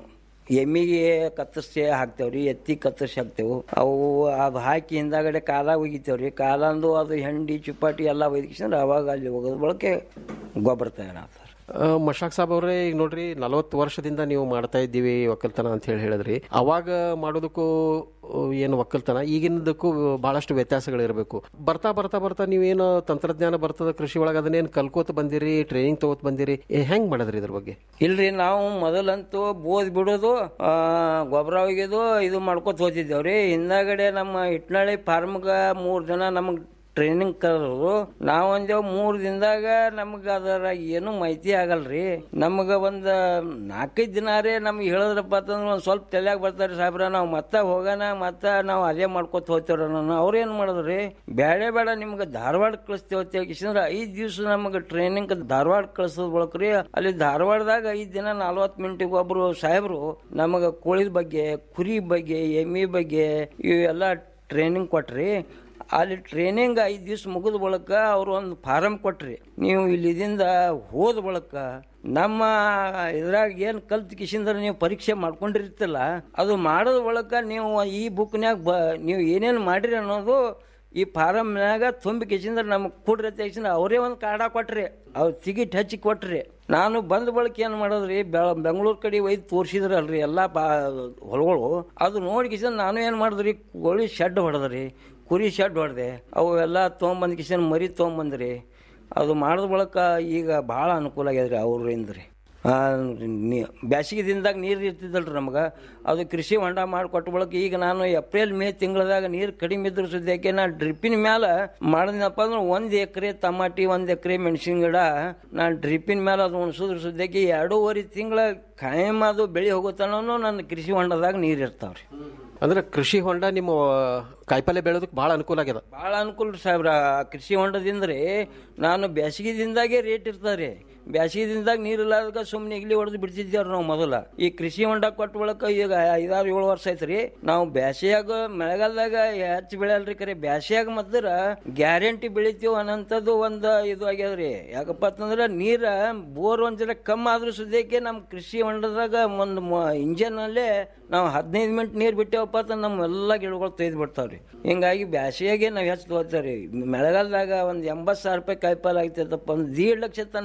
ಎಮ್ಮಿಗೆ ಕತ್ತರಿಸಿ ಹಾಕ್ತೇವ್ರಿ ಎತ್ತಿ ಕತ್ತರಿಸಿ ಹಾಕ್ತೇವೆ ಅವು ಅದು ಹಾಕಿ ಹಿಂದಾಗಡೆ ಕಾಲ ಒಗಿತೇವ್ರಿ ಕಾಲಂದು ಅದು ಹೆಂಡಿ ಚುಪ್ಪಾಟಿ ಎಲ್ಲ ಒಯ್ದಿಕ್ಸಂದ್ರೆ ಅವಾಗ ಅಲ್ಲಿ ಹೋಗೋದ್ ಬಳಕೆ ಗೊಬ್ಬರ ತಯಾರಾಗ್ತದೆ ಆ, ಮಶಾಕ್ ಸಾಬ್ ಅವರೇ ಈಗ ನೋಡ್ರಿ ನಲವತ್ತು ವರ್ಷದಿಂದ ನೀವು ಮಾಡ್ತಾ ಇದ್ದೀವಿ ಒಕ್ಕಲ್ತನ ಅಂತ ಹೇಳಿ ಹೇಳಿದ್ರಿ ಅವಾಗ ಮಾಡೋದಕ್ಕೂ ಆ, ಏನು ಒಕ್ಕಲ್ತನ ಈಗಿನದಕ್ಕೂ ಬಹಳಷ್ಟು ವ್ಯತ್ಯಾಸಗಳಿರಬೇಕು ಬರ್ತಾ ಬರ್ತಾ ಬರ್ತಾ ನೀವೇನು ತಂತ್ರಜ್ಞಾನ ಬರ್ತದ ಕೃಷಿ ಒಳಗೆ ಅದನ್ನೇನು ಕಲ್ಕೋತ ಬಂದಿರಿ ಟ್ರೈನಿಂಗ್ ತಗೋತ ಬಂದಿರಿ ಏ, ಹೆಂಗ್ ಮಾಡಿದ್ರಿ ಇದ್ರ ಬಗ್ಗೆ ಇಲ್ರಿ ನಾವು ಮೊದಲಂತೂ ಬೋದ್ ಬಿಡೋದು ಆ, ಗೊಬ್ಬರ ಒಗೆದು ಇದು ಮಾಡ್ಕೊತ ಹೋಗ್ತಿದ್ದೇವ್ರಿ ಹಿಂದಾಗಡೆ ನಮ್ಮ ಹಿಟ್ನಳ್ಳಿ ಫಾರ್ಮ್ಗ ಮೂರ್ ಜನ ನಮಗ್ ಟ್ರೈನಿಂಗ್ ಕರೆದ್ರು ನಾವ್ ಅಂದೇವ್ ಮೂರ್ ದಿನದಾಗ ನಮ್ಗ ಅದರ ಏನು ಮಾಹಿತಿ ಆಗಲ್ರಿ ನಮಗ ಒಂದ್ ನಾಲ್ಕೈದು ದಿನಾರೇ ನಮ್ಗೆ ಹೇಳಿದ್ರಪ್ಪ ಅಂತಂದ್ರೆ ಒಂದ್ ಸ್ವಲ್ಪ ತಲೆಯಾಗ ಬರ್ತಾರೆ ಸಾಹೇಬ್ರ ನಾವು ಮತ್ತೆ ಹೋಗೋಣ ಮತ್ತೆ ನಾವು ಅದೇ ಮಾಡ್ಕೊತ ಹೋಗ್ತೇವ್ರ ನಾನು ಅವ್ರೇನ್ ಮಾಡಿದ್ರಿ ಬೇಡ ಬೇಡ ನಿಮ್ಗೆ ಧಾರವಾಡ ಕಳಿಸ್ತೇವೆ ಅಂತ ಹೇಳ್ಕಿಸಿಂದ್ರ ಐದ್ ದಿವ್ಸ ನಮಗೆ ಟ್ರೈನಿಂಗ್ ಧಾರವಾಡ ಕಳ್ಸೋದ್ ಬಳಕ್ರಿ ಅಲ್ಲಿ ಧಾರವಾಡದಾಗ ಐದ್ ದಿನ ನಲ್ವತ್ತು ಮಿನಿಟಿಗೆ ಒಬ್ರು ಸಾಹೇಬ್ರು ನಮಗೆ ಕೋಳಿದ ಬಗ್ಗೆ ಕುರಿ ಬಗ್ಗೆ ಎಮ್ಮಿ ಬಗ್ಗೆ ಇವೆಲ್ಲ ಟ್ರೈನಿಂಗ್ ಕೊಟ್ರಿ ಅಲ್ಲಿ ಟ್ರೈನಿಂಗ್ ಐದು ದಿವ್ಸ ಮುಗಿದ ಬಳಕ ಅವ್ರು ಒಂದು ಫಾರಮ್ ಕೊಟ್ರಿ ನೀವು ಇಲ್ಲಿದಿಂದ ಹೋದ ಬಳಕ ನಮ್ಮ ಇದ್ರಾಗ ಏನು ಕಲ್ತ್ ಕಿಸಿಂದ್ರ ನೀವು ಪರೀಕ್ಷೆ ಮಾಡ್ಕೊಂಡಿರ್ತಿಲ್ಲ ಅದು ಮಾಡೋದ್ ಬಳಕ ನೀವು ಈ ಬುಕ್ನ್ಯಾಗ ಬ ನೀವು ಏನೇನು ಮಾಡಿರಿ ಅನ್ನೋದು ಈ ಫಾರಮ್ನಾಗ ತುಂಬಿ ಕಿಸಿಂದ್ರ ನಮಗೆ ಕೊಡ್ರಿ ಅಂತ ಕಿಸಿಂದ್ರ ಅವರೇ ಒಂದು ಕಾಡ ಕೊಟ್ರಿ ಅವ್ರು ಟಿಕೆಟ್ ಹಚ್ಚಿ ಕೊಟ್ರಿ ನಾನು ಬಂದ ಬಳಕ ಏನು ಮಾಡೋದ್ರಿ ಬೆಳ- ಬೆಂಗಳೂರು ಕಡೆ ಒಯ್ದು ತೋರಿಸಿದ್ರಲ್ರಿ ಎಲ್ಲ ಬಾ ಹೊಲಗಳು ಅದು ನೋಡಿ ಕಿಸಿಂದ್ರ ನಾನು ಏನು ಮಾಡಿದ್ರಿ ಕೋಳಿ ಶೆಡ್ ಹೊಡೆದ್ರಿ ಕುರಿ ಶೆಡ್ ಹೊಡೆದೆ ಅವು ಎಲ್ಲ ತೊಗೊಂಬಂದು ಕಿಶನ್ ಮರಿ ತೊಗೊಂಬಂದ್ರಿ ಅದು ಮಾಡಿದ ಬಳಕ ಈಗ ಭಾಳ ಅನುಕೂಲ ಆಗ್ಯದ್ರಿ ಅವ್ರಿಂದ ರೀ ಬ್ಯಾಸಿಗೆ ದಿನದಾಗ ನೀರು ಇರ್ತಿದ್ದಲ್ರಿ ನಮ್ಗೆ ಅದು ಕೃಷಿ ಹೊಂಡ ಮಾಡಿ ಕೊಟ್ಟ ಬಳಕ ಈಗ ನಾನು ಏಪ್ರಿಲ್ ಮೇ ತಿಂಗಳದಾಗ ನೀರು ಕಡಿಮೆ ಇದ್ರ ಸುದ್ಯಕ್ಕೆ ನಾ ಡ್ರಿಪ್ಪಿನ ಮ್ಯಾಲ ಮಾಡಿದ್ನಪ್ಪ ಅಂದ್ರೆ ಒಂದು ಎಕರೆ ಟಮಾಟಿ ಒಂದು ಎಕರೆ ಮೆಣಸಿನ ಗಿಡ ನಾನು ಡ್ರಿಪ್ಪಿನ ಮೇಲೆ ಅದು ಉಣಿಸೋದ್ರ ಸುದ್ಯಕ್ಕೆ ಎರಡೂವರೆ ತಿಂಗಳ ಕಾಯಂ ಅದು ಬೆಳೆ ಹೋಗುತ್ತಾನೂ ನನ್ನ ಕೃಷಿ ಹೊಂಡದಾಗ ನೀರು ಇರ್ತಾವ್ರಿ ಅಂದ್ರೆ ಕೃಷಿ ಹೊಂಡ ನಿಮ್ಮ ಕಾಯಿಪಲ್ಯ ಬೆಳೆದಕ್ಕೆ ಬಹಳ ಅನುಕೂಲ ಆಗ್ಯದ ಭಾಳ ಅನುಕೂಲ ರೀ ಸಾಹೇಬ್ರ ಆ ಕೃಷಿ ಹೊಂಡದಿಂದ್ರಿ ನಾನು ಬ್ಯಾಸಿಗೆ ದಿನದಾಗೆ ರೇಟ್ ಇರ್ತಾರೆ ಬ್ಯಾಸಿಗೆ ದಿನದಾಗ ನೀರು ಇಲ್ಲದಾಗ ಸುಮ್ಮನೆ ಇಗ್ಲಿ ಹೊಡೆದು ಬಿಡ್ತಿದ್ದೇವ್ರಿ ನಾವು ಮೊದಲ ಈ ಕೃಷಿ ಹೊಂಡ ಕೊಟ್ಟ ಬಳಕ ಈಗ ಐದಾರು ಏಳು ವರ್ಷ ಐತ್ರಿ ನಾವು ಬ್ಯಾಸಿಯಾಗ ಮಳೆಗಾಲದಾಗ ಹೆಚ್ಚು ಬೆಳೆಯಲ್ರಿ ಕರೆ ಬ್ಯಾಸಿಯಾಗ ಮತ್ತರ ಗ್ಯಾರಂಟಿ ಬೆಳಿತೀವಿ ಅನ್ನಂಥದ್ದು ಒಂದು ಇದು ಆಗ್ಯದ್ರಿ ಯಾಕಪ್ಪ ಅಂತಂದ್ರೆ ನೀರ ಬೋರ್ ಒಂದ್ ಜರ ಕಮ್ಮಿ ಆದ್ರೂ ಸುದ್ಯಕ್ಕೆ ನಮ್ಮ ಕೃಷಿ ಹೊಂಡದಾಗ ಒಂದು ಇಂಜನ್ ಅಲ್ಲೇ ನಾವು ಹದಿನೈದು ಮಿನಿಟ್ ನೀರು ಬಿಟ್ಟೇವಪ್ಪ ಅಂತ ನಮ್ಮ ಎಲ್ಲ ಗಿಡಗಳು ತೆಗೆದು ಬಿಡ್ತಾವ್ರಿ ಹಿಂಗಾಗಿ ಬ್ಯಾಸಿಯಾಗೆ ನಾವು ಹೆಚ್ಚು ತಗೋತಾವ್ರಿ ಮಳೆಗಾಲದಾಗ ಒಂದು ಎಂಬತ್ತು ಸಾವಿರ ರೂಪಾಯಿ ಕಾಯಿಪಲ್ಲೆ ಆಗ್ತೈತಪ್ಪ ಒಂದು ದೀಡ್ ಲಕ್ಷ ತನ ನಾನು ಕಾಯಿಪಲ್ಲೆ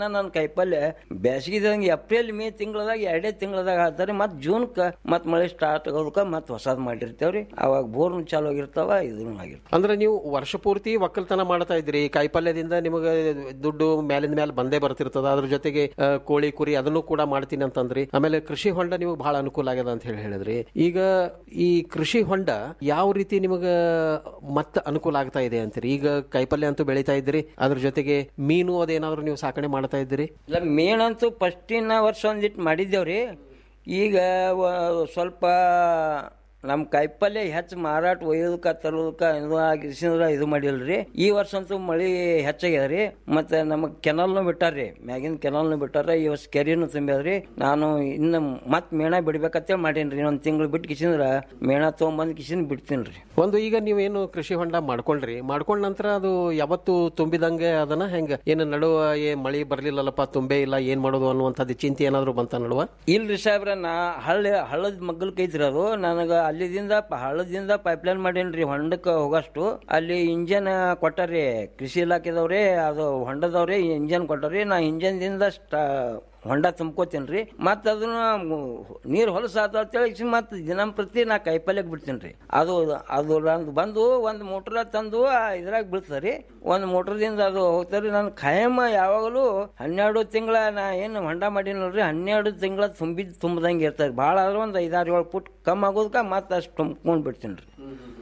ಕಾಯಿಪಲ್ಯ ಬೇಸಿಗೆದಂಗೆ ಏಪ್ರಿಲ್ ಮೇ ತಿಂಗಳದಾಗ ಎರಡೇ ತಿಂಗಳದಾಗ ಹಾಕ್ತಾರೆ ಮತ್ ಜೂನ್ ಕ ಮತ್ ಮಳೆ ಸ್ಟಾರ್ಟ್ ಆಗೋದಕ್ಕ ಮತ್ ಹೊಸದ್ ಮಾಡಿರ್ತೇವ್ರಿ ಅವಾಗ ಬೋರ್ನು ಚಾಲು ಆಗಿರ್ತಾವ ಇದನ್ನು ಆಗಿರ್ತಾವ ಅಂದ್ರೆ ನೀವು ವರ್ಷ ಪೂರ್ತಿ ಒಕ್ಕಲ್ತನ ಮಾಡ್ತಾ ಇದ್ರಿ ಕಾಯಿಪಲ್ಯದಿಂದ ನಿಮಗೆ ದುಡ್ಡು ಮೇಲಿಂದ ಮೇಲೆ ಬಂದೇ ಬರ್ತಿರ್ತದ ಅದ್ರ ಜೊತೆಗೆ ಆ, ಕೋಳಿ ಕುರಿ ಅದನ್ನು ಕೂಡ ಮಾಡ್ತೀನಿ ಅಂತಂದ್ರಿ ಆಮೇಲೆ ಕೃಷಿ ಹೊಂಡ ನಿಮಗೆ ಬಹಳ ಅನುಕೂಲ ಆಗ್ಯದ ಅಂತ ಹೇಳಿ ಹೇಳಿದ್ರಿ ಈಗ ಈ ಕೃಷಿ ಹೊಂಡ ಯಾವ ರೀತಿ ನಿಮಗ ಮತ್ತ ಅನುಕೂಲ ಆಗ್ತಾ ಇದೆ ಅಂತೀರಿ ಈಗ ಕಾಯಿಪಲ್ಯ ಅಂತೂ ಬೆಳಿತಾ ಇದ್ರಿ ಅದ್ರ ಜೊತೆಗೆ ಮೀನು ಅದೇನಾದ್ರು ನೀವು ಸಾಕಣೆ ಮಾಡ್ತಾ ಇದ್ರಿ ಇಲ್ಲ ಮೇಣಂತೂ ಫಸ್ಟಿನ ವರ್ಷ ಒಂದಿಟ್ಟು ಮಾಡಿದ್ದೇವ್ರಿ ಈಗ ವ- ಸ್ವಲ್ಪ ನಮ್ಮ ಕಾಯಿಪಲ್ಯ ಹೆಚ್ಚು ಮಾರಾಟ ಒಯ್ಯೋದಕ್ಕ ತರೋದಕ್ಕ ಇದು ಆಗಿಸಿದ್ರ ಇದು ಮಾಡಿಲ್ರಿ ಈ ವರ್ಷ ಅಂತೂ ಮಳಿ ಹೆಚ್ಚಾಗ್ಯದ್ರಿ ಮತ್ತೆ ನಮಗ್ ಕೆನಲ್ನು ಬಿಟ್ಟಾರ್ರಿ ಮ್ಯಾಗಿನ ಕೆನಲ್ನು ಬಿಟ್ಟಾರ ಈ ವರ್ಷ ಕೆರಿನು ತುಂಬ್ಯಾದ್ರಿ ನಾನು ಇನ್ನು ಮತ್ ಮೇಣ ಬಿಡ್ಬೇಕಂತೇಳಿ ಮಾಡೀನ್ರಿ ಇನ್ನೊಂದ್ ತಿಂಗಳು ಬಿಟ್ಟು ಕಿಸಿಂದ್ರ ಮೇಣ ತೊಗೊಂಬಂದ್ ಕಿಸಿನ್ ಬಿಡ್ತೀನ್ರಿ ಒಂದು ಈಗ ನೀವೇನು ಕೃಷಿ ಹೊಂಡ ಮಾಡ್ಕೊಂಡ್ರಿ ಮಾಡ್ಕೊಂಡ ನಂತರ ಅದು ಯಾವತ್ತು ತುಂಬಿದಂಗೆ ಅದನ್ನ ಹೆಂಗ ಏನು ನಡುವ ಏ ಮಳಿ ಬರ್ಲಿಲ್ಲಲ್ಲಪ್ಪ ತುಂಬೇ ಇಲ್ಲ ಏನ್ ಮಾಡೋದು ಅನ್ನುವಂಥದ್ದು ಚಿಂತೆ ಏನಾದ್ರು ಬಂತ ನಡುವ ಇಲ್ರಿ ಸಾಹೇಬ್ರ ನಾ ಹಳ್ಳಿ ಹಳ್ಳದ ಮಗ್ಗಲ್ಕ ಐತ್ರಿ ಅದು ನನಗ ಅಲ್ಲಿದಿಂದ ಪ- ಹಳ್ಳದಿಂದ ಪೈಪ್ಲೈನ್ ಮಾಡೇನ್ರಿ ಹೊಂಡಕ್ಕೆ ಹೋಗಷ್ಟು ಅಲ್ಲಿ ಇಂಜನ್ ಕೊಟ್ಟಾರಿ ಕೃಷಿ ಇಲಾಖೆದವ್ರೆ ಅದು ಹೊಂಡದವ್ರೆ ಇಂಜನ್ ಕೊಟ್ಟಾರಿ ನಾ ಇಂಜನ್ದಿಂದ ಸ್ಟಾ ಹೊಂಡ ತುಂಬ್ಕೋತೀನ್ರಿ ಮತ್ತ ಅದನ್ನ ನೀರ್ ಹೊಲಸ ಅಂತೇಳಿ ಮತ್ ದಿನಂಪ್ರತಿ ನಾ ಕೈಪಲ್ಯಕ್ ಬಿಡ್ತೀನಿ ಅದು ಅದು ನಂದು ಬಂದು ಒಂದ್ ಮೋಟ್ರ ತಂದು ಆ ಇದ್ರಾಗ ಬೀಳ್ತದ್ರಿ ಒಂದ್ ಮೋಟ್ರದಿಂದ ಅದು ಹೋಗ್ತಾರಿ ನಾನು ಖಾಯಂ ಯಾವಾಗಲೂ ಹನ್ನೆರಡು ತಿಂಗಳ ನಾ ಏನು ಹೊಂಡ ಮಾಡೀನಲ್ರಿ ಹನ್ನೆರಡು ತಿಂಗಳ ತುಂಬಿದ್ ತುಂಬದಂಗೆ ಇರ್ತಾರೆ ಭಾಳ ಆದ್ರೆ ಒಂದ್ ಐದಾರು ಏಳು ಫುಟ್ ಕಮ್ಮಿ ಆಗೋದಕ್ಕ ಮತ್ತೆ ಅಷ್ಟು ತುಂಬ್ಕೊಂಡ್ ಬಿಡ್ತೀನಿ ರೀ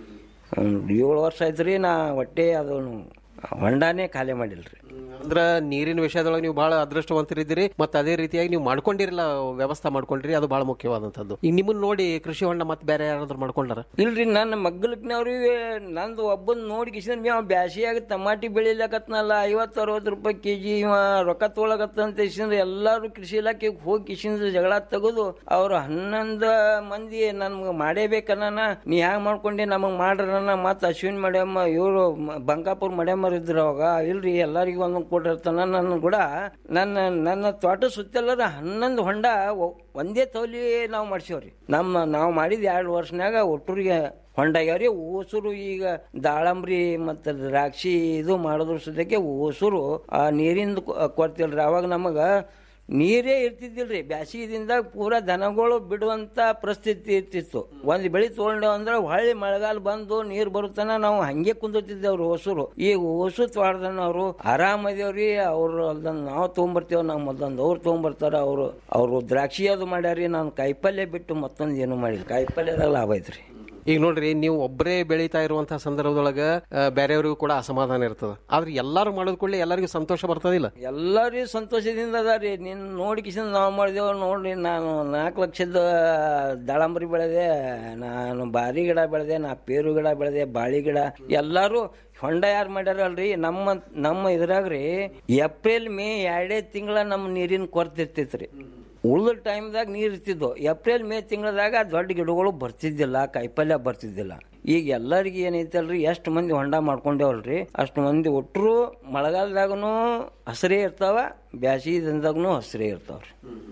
ಏಳು ವರ್ಷ ಆಯ್ತ್ರಿ ನಾ ಒಟ್ಟೆ ಅದನ್ನು ಹೊಂಡಾನೇ ಖಾಲಿ ಮಾಡಿಲ್ರಿ ಅಂದ್ರ ನೀರಿನ ವಿಷಯದೊಳಗೆ ನೀವು ಬಹಳ ಅದೃಷ್ಟವಂತರಿದ್ದೀರಿ ಮತ್ತೆ ಅದೇ ರೀತಿಯಾಗಿ ನೀವು ಮಾಡ್ಕೊಂಡಿರಲ್ಲ ವ್ಯವಸ್ಥೆ ಮಾಡ್ಕೊಂಡ್ರಿ ಅದು ಬಹಳ ಮುಖ್ಯವಾದಂತದ್ದು ಈಗ ನಿಮ್ಮನ್ನ ನೋಡಿ ಕೃಷಿ ಹೊಂಡ ಮತ್ತೆ ಬೇರೆ ಯಾರಾದ್ರೂ ಮಾಡ್ಕೊಂಡಾರ ಇಲ್ರಿ ನನ್ನ ಮಗ್ಗಲಕ್ನವ್ರಿಗೆ ನಂದು ಒಬ್ಬನ್ ನೋಡಿ ಕಿಸಿನ ಮೇವ್ ಬ್ಯಾಸಿಯಾಗ ಟಮಾಟಿ ಬೆಳಿಲಕತ್ನಲ್ಲ ಐವತ್ತು ಅರವತ್ತು ರೂಪಾಯಿ ಕೆಜಿ ಇವ ರೊಕ್ಕ ತೊಗೊಳಕತ್ತಂತ ಇಸಿಂದ್ರ ಎಲ್ಲಾರು ಕೃಷಿ ಇಲಾಖೆಗೆ ಹೋಗಿ ಕಿಸಿಂದ್ರ ಜಗಳ ತೆಗೆದು ಅವ್ರು ಹನ್ನೊಂದು ಮಂದಿ ನನ್ಗೆ ಮಾಡೇಬೇಕನ್ನ ನೀ ಹ್ಯಾಂಗ ಮಾಡ್ಕೊಂಡಿ ನಮಗ್ ಮಾಡ್ರನ್ನ ಮತ್ತ ಅಶ್ವಿನ್ ಮಡ್ಯಮ್ಮ ಇವರು ಬಂಕಾಪುರ್ ಮಡ್ಯಮ್ಮರ್ ಇದ್ರು ಅವಾಗ ಇಲ್ರಿ ಎಲ್ಲರಿಗೂ ಒಂದೊಂದು ಕೊಟ್ಟಿರ್ತಾನ ನನ್ನ ಕೂಡ ನನ್ನ ನನ್ನ ತೋಟ ಸುತ್ತೆಲ್ಲರ ಹನ್ನೊಂದು ಹೊಂಡ ಒ- ಒಂದೇ ತೌಲಿ ನಾವು ಮಾಡ್ಸೇವ್ರಿ ನಮ್ಮ ನಾವು ಮಾಡಿದ ಎರಡು ವರ್ಷನ್ಯಾಗ ಒಟ್ಟೂರಿಗೆ ಹೊಂಡ ಆಗ್ಯಾವ್ರಿ ಓಸೂರು ಈಗ ದಾಳಂಬ್ರಿ ಮತ್ತು ದ್ರಾಕ್ಷಿ ಇದು ಮಾಡೋದ್ರ ಸದ್ಯಕ್ಕೆ ಓಸೂರು ಆ ನೀರಿಂದ ಕೊಡ್ತಿಲ್ರಿ ಅವಾಗ ನಮಗ ನೀರೇ ಇರ್ತಿದ್ದಿಲ್ರಿ ಬ್ಯಾಸಿಗೆದಿಂದ ಪೂರಾ ದನಗಳು ಬಿಡುವಂತ ಪರಿಸ್ಥಿತಿ ಇರ್ತಿತ್ತು ಒಂದ್ ಬೆಳಿ ತಗೊಂಡೇವ್ ಅಂದ್ರೆ ಹೊಳ್ಳಿ ಮಳೆಗಾಲ ಬಂದು ನೀರ್ ಬರುತ್ತಾನ ನಾವು ಹಂಗೆ ಕುಂದಿರ್ತಿದ್ದೇವ್ರಿ ಹೊಸರು ಈ ಹೊಸು ತೋಟದನವ್ರು ಆರಾಮದೇವ್ರಿ ಅವ್ರು ಅಲ್ದಂದ್ ನಾವು ತೊಗೊಂಬರ್ತೇವ್ ನಾವು ಮೊದಲೊಂದು ಅವ್ರು ತೊಗೊಂಬರ್ತಾರ ಅವ್ರು ಅವ್ರು ದ್ರಾಕ್ಷಿ ಅದು ಮಾಡ್ಯಾರಿ ನಾನು ಕಾಯಿಪಲ್ಯ ಬಿಟ್ಟು ಮತ್ತೊಂದು ಏನು ಮಾಡಿಲ್ಲ ಕಾಯಿಪಲ್ಯದಾಗ ಲಾಭ ಐತ್ರಿ ಈಗ ನೋಡ್ರಿ ನೀವು ಒಬ್ಬರೇ ಬೆಳೀತಾ ಇರುವಂತಹ ಸಂದರ್ಭದೊಳಗ ಆ, ಬೇರೆಯವ್ರಿಗೂ ಕೂಡ ಅಸಮಾಧಾನ ಇರ್ತದ ಆದ್ರೆ ಎಲ್ಲಾರು ಮಾಡೋದ್ ಕೂಡಲೇ ಎಲ್ಲರಿಗೂ ಸಂತೋಷ ಬರ್ತದಿಲ್ಲ ಎಲ್ಲರೂ ಸಂತೋಷದಿಂದ ಅದಾರಿ ನೀನ್ ನೋಡಿ ಕಿಸಿಂದ ನಾವು ಮಾಡಿದೆವು ನೋಡ್ರಿ ನಾನು ನಾಲ್ಕು ಲಕ್ಷದ ದಾಳಂಬರಿ ಬೆಳೆದೆ ನಾನು ಬಾರಿ ಗಿಡ ಬೆಳೆದೆ ನಾ ಪೇರು ಗಿಡ ಬೆಳೆದೆ ಬಾಳಿ ಗಿಡ ಎಲ್ಲಾರು ಹೊಂಡ ಯಾರು ಮಾಡ್ಯಾರಲ್ರಿ ನಮ್ಮ ನಮ್ಮ ಇದ್ರಾಗ್ರಿ ಏಪ್ರಿಲ್ ಮೇ ಎರಡೇ ತಿಂಗಳ ನಮ್ಮ ನೀರಿನ ಕೊರತೆ ಇರ್ತೈತ್ರಿ ಉಳಿದ ಟೈಮ್ದಾಗ ನೀರು ಇರ್ತಿದ್ವು ಏಪ್ರಿಲ್ ಮೇ ತಿಂಗಳದಾಗ ದೊಡ್ಡ ಗಿಡಗಳು ಬರ್ತಿದ್ದಿಲ್ಲ ಕಾಯಿಪಲ್ಯ ಬರ್ತಿದ್ದಿಲ್ಲ ಈಗ ಎಲ್ಲರಿಗೆ ಏನೈತಲ್ರಿ ಎಷ್ಟು ಮಂದಿ ಹೊಂಡ ಮಾಡ್ಕೊಂಡೇವಲ್ರಿ ಅಷ್ಟು ಮಂದಿ ಒಟ್ಟರು ಮಳೆಗಾಲದಾಗನು ಹಸಿರೇ ಇರ್ತಾವ ಬ್ಯಾಸಿಗೆ ದಿನದಾಗನು ಹಸಿರೇ ಇರ್ತಾವ್ರಿ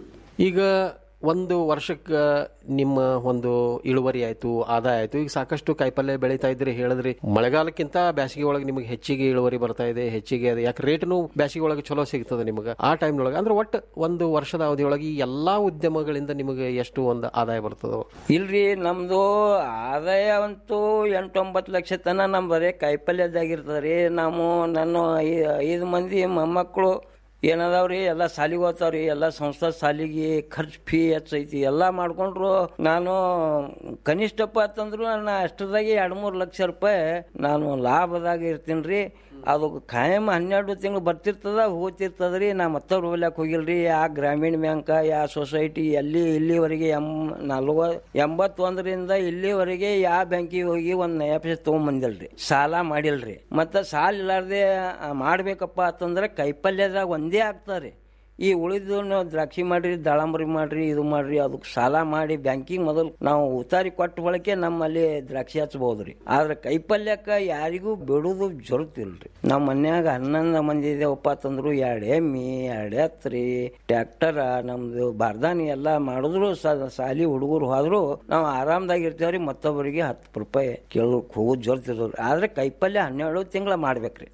ಈಗ ಒಂದು ವರ್ಷಕ್ಕೆ ನಿಮ್ಮ ಒಂದು ಇಳುವರಿ ಆಯ್ತು ಆದಾಯ ಆಯ್ತು ಈಗ ಸಾಕಷ್ಟು ಕಾಯಿಪಲ್ಯ ಬೆಳೀತಾ ಇದ್ರಿ ಹೇಳಿದ್ರಿ ಮಳೆಗಾಲಕ್ಕಿಂತ ಬೇಸಿಗೆ ಒಳಗೆ ನಿಮಗೆ ಹೆಚ್ಚಿಗೆ ಇಳುವರಿ ಬರ್ತಾ ಇದೆ ಹೆಚ್ಚಿಗೆ ಅದು ಯಾಕೆ ರೇಟ್ನು ಬೇಸಿಗೆ ಒಳಗೆ ಚಲೋ ಸಿಗ್ತದೆ ನಿಮಗೆ ಆ ಟೈಮ್ನೊಳಗೆ ಅಂದ್ರೆ ಒಟ್ಟು ಒಂದು ವರ್ಷದ ಅವಧಿಯೊಳಗೆ ಈ ಎಲ್ಲಾ ಉದ್ಯಮಗಳಿಂದ ನಿಮಗೆ ಎಷ್ಟು ಒಂದು ಆದಾಯ ಬರ್ತದೋ ಇಲ್ರಿ ನಮ್ದು ಆದಾಯ ಅಂತೂ ಎಂಟೊಂಬತ್ತು ಲಕ್ಷ ತನ ನಮ್ ಬರೀ ಕಾಯಿಪಲ್ಯದಾಗಿರ್ತದ್ರಿ ನಾವು ನನ್ನ ಐ- ಐದು ಮಂದಿ ಮೊಮ್ಮಕ್ಕಳು ಏನದಾವ್ರಿ ಎಲ್ಲ ಸಾಲಿಗೆ ಹೋಗ್ತಾವ್ರಿ ಎಲ್ಲ ಸಂಸ್ಥಾ ಸಾಲಿಗೆ ಖರ್ಚು ಫೀ ಹೆಚ್ಚೈತಿ ಎಲ್ಲ ಮಾಡ್ಕೊಂಡ್ರು ನಾನು ಕನಿಷ್ಠಪ್ಪ ಅಂತಂದ್ರು ನಾನು ಅಷ್ಟದಾಗೆ ಎರಡು ಮೂರು ಲಕ್ಷ ರೂಪಾಯಿ ನಾನು ಲಾಭದಾಗ ಇರ್ತೀನಿ ರೀ ಅದು ಖಾಯಂ ಹನ್ನೆರಡು ತಿಂಗಳು ಬರ್ತಿರ್ತದ ಹೋಗ್ತಿರ್ತದ್ರಿ ನಾ ಮತ್ತವ್ರು ಹೋಗ್ಲಕ್ ಹೋಗಿಲ್ರಿ ಯಾ ಗ್ರಾಮೀಣ ಬ್ಯಾಂಕ ಯಾ ಸೊಸೈಟಿ ಎಲ್ಲಿ ಇಲ್ಲಿವರೆಗೆ ಎಂ ನಲ್ವ ಎಂಬತ್ತೊಂದರಿಂದ ಇಲ್ಲಿವರೆಗೆ ಯಾ ಬ್ಯಾಂಕಿಗೆ ಹೋಗಿ ಒಂದ್ ನಯ ಪೈಸೆ ತೊಗೊಂಬಂದಿಲ್ರಿ ಸಾಲ ಮಾಡಿಲ್ರಿ ಮತ್ತ ಸಾಲ ಇಲ್ಲಾರ್ದೆ ಆ, ಮಾಡ್ಬೇಕಪ್ಪ ಅಂತಂದ್ರೆ ಕೈಪಲ್ಯದಾಗ ಒಂದೇ ಆಗ್ತಾರಿ ಈ ಉಳಿದು ನೀವು ದ್ರಾಕ್ಷಿ ಮಾಡ್ರಿ ದಾಳಂಬರಿ ಮಾಡ್ರಿ ಇದು ಮಾಡ್ರಿ ಅದಕ್ಕೆ ಸಾಲ ಮಾಡಿ ಬ್ಯಾಂಕಿಂಗ್ ಮೊದಲು ನಾವು ಉತ್ತಾರಿ ಕೊಟ್ಟ ಬಳಕೆ ನಮ್ಮಲ್ಲಿ ದ್ರಾಕ್ಷಿ ಹಚ್ಬಹುದ್ರಿ ಆದ್ರೆ ಕೈಪಲ್ಯಕ್ಕ ಯಾರಿಗೂ ಬಿಡುದು ಜರುತ್ತಿಲ್ರಿ ನಮ್ಮ ಮನ್ಯಾಗ ಹನ್ನೊಂದು ಮಂದಿ ಇದೇವಪ್ಪ ಅಂತಂದ್ರು ಎರಡು ಎಮ್ಮಿ ಎರಡು ಎತ್ರಿ ಟ್ರ್ಯಾಕ್ಟರ ನಮ್ದು ಬಾರ್ದಾನಿ ಎಲ್ಲ ಮಾಡಿದ್ರು ಸ- ಸಾಲಿ ಹುಡುಗರು ಹೋದ್ರು ನಾವು ಆರಾಮದಾಗಿ ಇರ್ತೇವ್ರಿ ಮತ್ತೊಬ್ಬರಿಗೆ ಹತ್ತು ರೂಪಾಯಿ ಕೇಳೋಕ್ ಹೋಗೋದು ಜೋರ್ತಿದ್ರು ಆದ್ರೆ ಕೈಪಲ್ಯ ಹನ್ನೆರಡು ತಿಂಗಳ ಮಾಡ್ಬೇಕ್ರಿ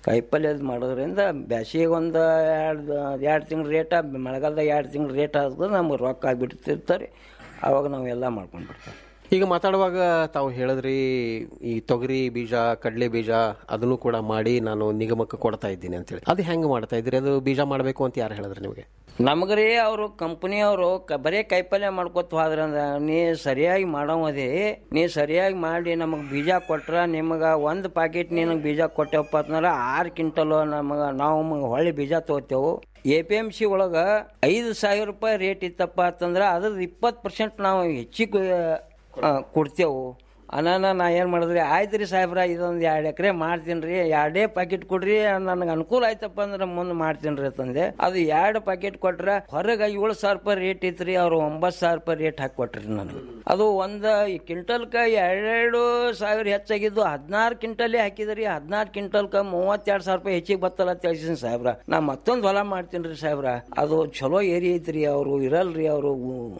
ಕಾಯಿಪಲ್ಯದ ಮಾಡೋದ್ರಿಂದ ಬ್ಯಾಸಿಗೆ ಒಂದು ಎರಡು ಎರಡು ತಿಂಗಳು ರೇಟ ಮಳೆಗಾಲದಾಗ ಎರಡು ತಿಂಗಳು ರೇಟ್ ಆದ್ರೆ ನಮ್ಗೆ ರೊಕ್ಕ ಆಗಿಬಿಡ್ತಿರ್ತಾರೆ ಅವಾಗ ನಾವು ಎಲ್ಲ ಮಾಡ್ಕೊಂಡು ಬಿಡ್ತಾರೆ ಈಗ ಮಾತಾಡುವಾಗ ತಾವು ಹೇಳಿದ್ರಿ ಈ ತೊಗರಿ ಬೀಜ ಕಡಲೆ ಬೀಜ ಅದನ್ನು ಕೂಡ ಮಾಡಿ ನಾನು ನಿಗಮಕ್ಕೆ ಕೊಡ್ತಾ ಇದ್ದೀನಿ ಅಂತೇಳಿ ಅದು ಹೆಂಗೆ ಮಾಡ್ತಾ ಇದ್ದೀರಿ ಅದು ಬೀಜ ಮಾಡಬೇಕು ಅಂತ ಯಾರು ಹೇಳಿದ್ರಿ ನಿಮಗೆ ನಮಗ್ರಿ ಅವರು ಕಂಪ್ನಿಯವರು ಬರೇ ಕಾಯಿಪಲ್ಯ ಮಾಡ್ಕೊತ ಹೋದ್ರಂದ್ರ ನೀ ಸರಿಯಾಗಿ ಮಾಡೋದೇ ನೀ ಸರಿಯಾಗಿ ಮಾಡಿ ನಮಗೆ ಬೀಜ ಕೊಟ್ರ ನಿಮಗೆ ಒಂದು ಪ್ಯಾಕೆಟ್ ನಿನಗೆ ಬೀಜ ಕೊಟ್ಟೆವಪ್ಪ ಅಂತಂದ್ರೆ ಆರು ಕ್ವಿಂಟಲ್ ನಮಗೆ ನಾವು ಮ- ಹೊಳ್ಳಿ ಬೀಜ ತೊಗೋತೇವು ಎ ಪಿ ಎಮ್ ಸಿ ಒಳಗೆ ಐದು ಸಾವಿರ ರೂಪಾಯಿ ರೇಟ್ ಇತ್ತಪ್ಪ ಅಂತಂದ್ರೆ ಅದ್ರದ್ದು ಇಪ್ಪತ್ತು ಪರ್ಸೆಂಟ್ ನಾವು ಹೆಚ್ಚಿಗೆ ಆ, ಕೊಡ್ತೇವು ಅನಾನ ನಾ ಏನು ಮಾಡಿದ್ರಿ ಆಯ್ತು ರೀ ಸಾಹೇಬ್ರ ಇದೊಂದು ಎರಡು ಎಕರೆ ಮಾಡ್ತೀನಿ ರೀ ಎರಡೇ ಪ್ಯಾಕೆಟ್ ಕೊಡ್ರಿ ನನಗೆ ಅನುಕೂಲ ಆಯ್ತಪ್ಪ ಅಂದ್ರೆ ಮುಂದೆ ಮಾಡ್ತೀನಿ ರೀ ತಂದೆ ಅದು ಎರಡು ಪ್ಯಾಕೆಟ್ ಕೊಟ್ರೆ ಹೊರಗೆ ಏಳು ಸಾವಿರ ರೂಪಾಯಿ ರೇಟ್ ಇತ್ತು ರೀ ಅವ್ರು ಒಂಬತ್ತು ಸಾವಿರ ರೂಪಾಯಿ ರೇಟ್ ಹಾಕಿ ಕೊಟ್ರಿ ನನಗೆ ಅದು ಒಂದು ಕ್ವಿಂಟಲ್ಕ ಎರಡೆರಡು ಸಾವಿರ ಹೆಚ್ಚಾಗಿದ್ದು ಹದಿನಾರು ಕ್ವಿಂಟಲೇ ಹಾಕಿದ್ರಿ ಹದಿನಾರು ಕ್ವಿಂಟಲ್ಕ ಮೂವತ್ತೆರಡು ಸಾವಿರ ರೂಪಾಯಿ ಹೆಚ್ಚಿಗೆ ಬತ್ತಲ್ಲ ಅಂತ ಹೇಳ್ತೀನಿ ಸಾಹೇಬ್ರ ನಾ ಮತ್ತೊಂದು ಹೊಲ ಮಾಡ್ತೀನಿ ರೀ ಸಾಹೇಬ್ರ ಅದು ಚಲೋ ಏರಿ ಐತ್ರಿ ಅವರು ಇರಲ್ರಿ ಅವರು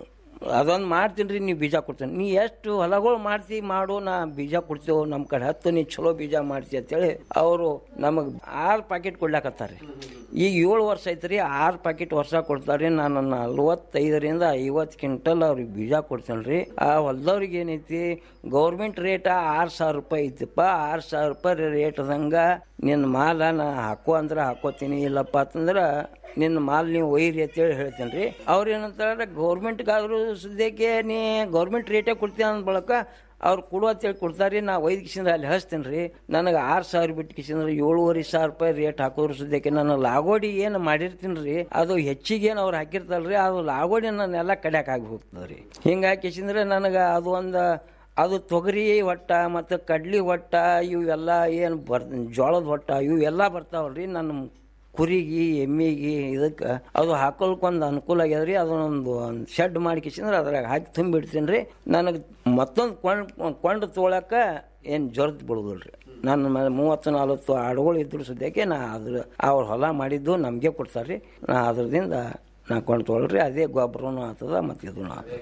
ಅದೊಂದು ಮಾಡ್ತೀನಿ ರೀ ನೀವು ಬೀಜ ಕೊಡ್ತೀನಿ ನೀ ಎಷ್ಟು ಹೊಲಗಳು ಮಾಡ್ತಿ ಮಾಡು ನಾ ಬೀಜ ಕೊಡ್ತೇವೆ ನಮ್ಮ ಕಡೆ ಹತ್ತು ನೀ ಚಲೋ ಬೀಜ ಮಾಡ್ತಿ ಅಂತೇಳಿ ಅವರು ನಮಗೆ ಆರು ಪ್ಯಾಕೆಟ್ ಕೊಡ್ಲಾಕತ್ತಾರೆ ಈಗ ಏಳು ವರ್ಷ ಐತ್ರಿ ಆರು ಪ್ಯಾಕೆಟ್ ವರ್ಷ ಕೊಡ್ತಾರೆ ನಾನು ನಲ್ವತ್ತೈದರಿಂದ ಐವತ್ತು ಕ್ವಿಂಟಲ್ ಅವ್ರಿಗೆ ಬೀಜ ಕೊಡ್ತೇನೆ ರೀ ಆ ಹೊಲ್ದವ್ರಿಗೆ ಏನೈತಿ ಗೌರ್ಮೆಂಟ್ ರೇಟ ಆರು ಸಾವಿರ ರೂಪಾಯಿ ಐತಿಪ್ಪ ಆರು ಸಾವಿರ ರೂಪಾಯಿ ರೇಟ್ದಂಗೆ ನಿನ್ನ ಮಾಲ ನಾ ಹಾಕೋ ಅಂದ್ರೆ ಹಾಕೋತೀನಿ ಇಲ್ಲಪ್ಪ ಅಂತಂದ್ರೆ ನಿನ್ನ ಮಾಲ್ ನೀವು ಒಯ್ಯಿರಿ ಅಂತೇಳಿ ಹೇಳ್ತೀನಿ ರೀ ಅವ್ರು ಏನಂತಾರೆ ಗೌರ್ಮೆಂಟ್ಗಾದ್ರೂ ಸದ್ಯಕ್ಕೆ ನೀ ಗೌರ್ಮೆಂಟ್ ರೇಟೇ ಕೊಡ್ತೀಯ ಅಂದ ಬಳಕ ಅವ್ರು ಕೊಡು ಅಂತೇಳಿ ಕೊಡ್ತಾರೆ ನಾ ಒಯ್ದು ಕಿಸಿಂದ ಅಲ್ಲಿ ಹಚ್ತೀನಿ ರೀ ನನಗೆ ಆರು ಸಾವಿರ ಬಿಟ್ಟು ಕಿಸಿಂದ್ರೆ ಏಳುವರೆ ಸಾವಿರ ರೂಪಾಯಿ ರೇಟ್ ಹಾಕೋದ್ರ ಸದ್ಯಕ್ಕೆ ನಾನು ಲಾಗೋಡಿ ಏನು ಮಾಡಿರ್ತೀನಿ ರೀ ಅದು ಹೆಚ್ಚಿಗೆ ಏನು ಅವ್ರು ಹಾಕಿರ್ತಾರಲ್ರಿ ಅದು ಲಾಗೋಡಿ ನಾನೆಲ್ಲ ಕಡ್ಯಾಕ್ ಆಗಿ ಹೋಗ್ತದೆ ರೀ ಹಿಂಗಾಗಿ ಕಿಸಿಂದ್ರೆ ನನಗೆ ಅದು ಒಂದು ಅದು ತೊಗರಿ ಹೊಟ್ಟ ಮತ್ತು ಕಡ್ಲಿ ಹೊಟ್ಟ ಇವೆಲ್ಲ ಏನು ಬರ್ ಜೋಳದ ಹೊಟ್ಟ ಇವೆಲ್ಲ ಬರ್ತಾವಲ್ರಿ ನನ್ನ ಕುರಿಗೆ ಎಮ್ಮಿಗೆ ಇದಕ್ಕೆ ಅದು ಹಾಕೊಳ್ಕೊಂದು ಅನುಕೂಲ ಆಗ್ಯದ್ರಿ ಅದನ್ನೊಂದು ಒಂದು ಶೆಡ್ ಮಾಡಿ ಕಿಸಿಂದ್ರೆ ಅದ್ರಾಗ ಹಾಕಿ ತುಂಬಿಡ್ತೀನಿ ರೀ ನನಗೆ ಮತ್ತೊಂದು ಕೊಂಡು ಕೊಂಡು ತೊಗೊಳಕ್ಕೆ ಏನು ಜೊರ್ದು ಬಿಡೋದಿಲ್ಲ ರೀ ನನ್ನ ಮೇಲೆ ಮೂವತ್ತು ನಲ್ವತ್ತು ಆಡುಗಳು ಇದ್ರು ಸದ್ಯಕ್ಕೆ ನಾ ಅದ್ರ ಅವ್ರ ಹೊಲ ಮಾಡಿದ್ದು ನಮಗೆ ಕೊಡ್ತಾರೆ ರೀ ನಾ ಅದ್ರದಿಂದ ನಾ ಕೊಂಡು ತೊಗೊಳ್ರಿ ಅದೇ ಗೊಬ್ಬರನೂ ಆಗ್ತದ ಮತ್ತು ಇದೂ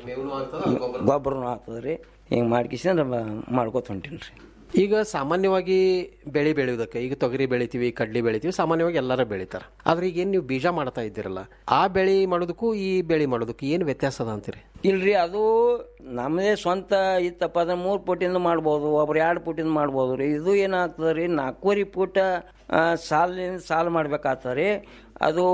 ಗೊಬ್ಬರನೂ ಆಗ್ತದ ರೀ ಹಿಂಗೆ ಮಾಡ್ಕಿಸಿಂದ್ರೆ ಮಾಡ್ಕೊತ ಹೊಂಟೀನಿ ರೀ ಈಗ ಸಾಮಾನ್ಯವಾಗಿ ಬೆಳೆ ಬೆಳೆಯೋದಕ್ಕೆ ಈಗ ತೊಗರಿ ಬೆಳಿತೀವಿ ಕಡ್ಲಿ ಬೆಳಿತೀವಿ ಸಾಮಾನ್ಯವಾಗಿ ಎಲ್ಲರೂ ಬೆಳಿತಾರೆ ಆದ್ರೆ ಈಗ ಏನು ನೀವು ಬೀಜ ಮಾಡ್ತಾ ಇದ್ದೀರಲ್ಲ ಆ ಬೆಳೆ ಮಾಡೋದಕ್ಕೂ ಈ ಬೆಳೆ ಮಾಡೋದಕ್ಕೂ ಏನು ವ್ಯತ್ಯಾಸ ಅದ ಅಂತೀರಿ ಇಲ್ರಿ ಅದು ನಮ್ಮದೇ ಸ್ವಂತ ಇತ್ತಪ್ಪ ಅಂದ್ರೆ ಮೂರು ಫುಟಿಂದ ಮಾಡ್ಬೋದು ಒಬ್ರು ಎರಡು ಫುಟಿಂದ ಮಾಡ್ಬೋದು ರೀ ಇದು ಏನಾಗ್ತದೆ ರೀ ನಾಲ್ಕೂವರೆ ಫುಟ ಆ, ಸಾಲಿನಿಂದ ಸಾಲು ಮಾಡ್ಬೇಕಾಗ್ತದೆ ರೀ ಅದು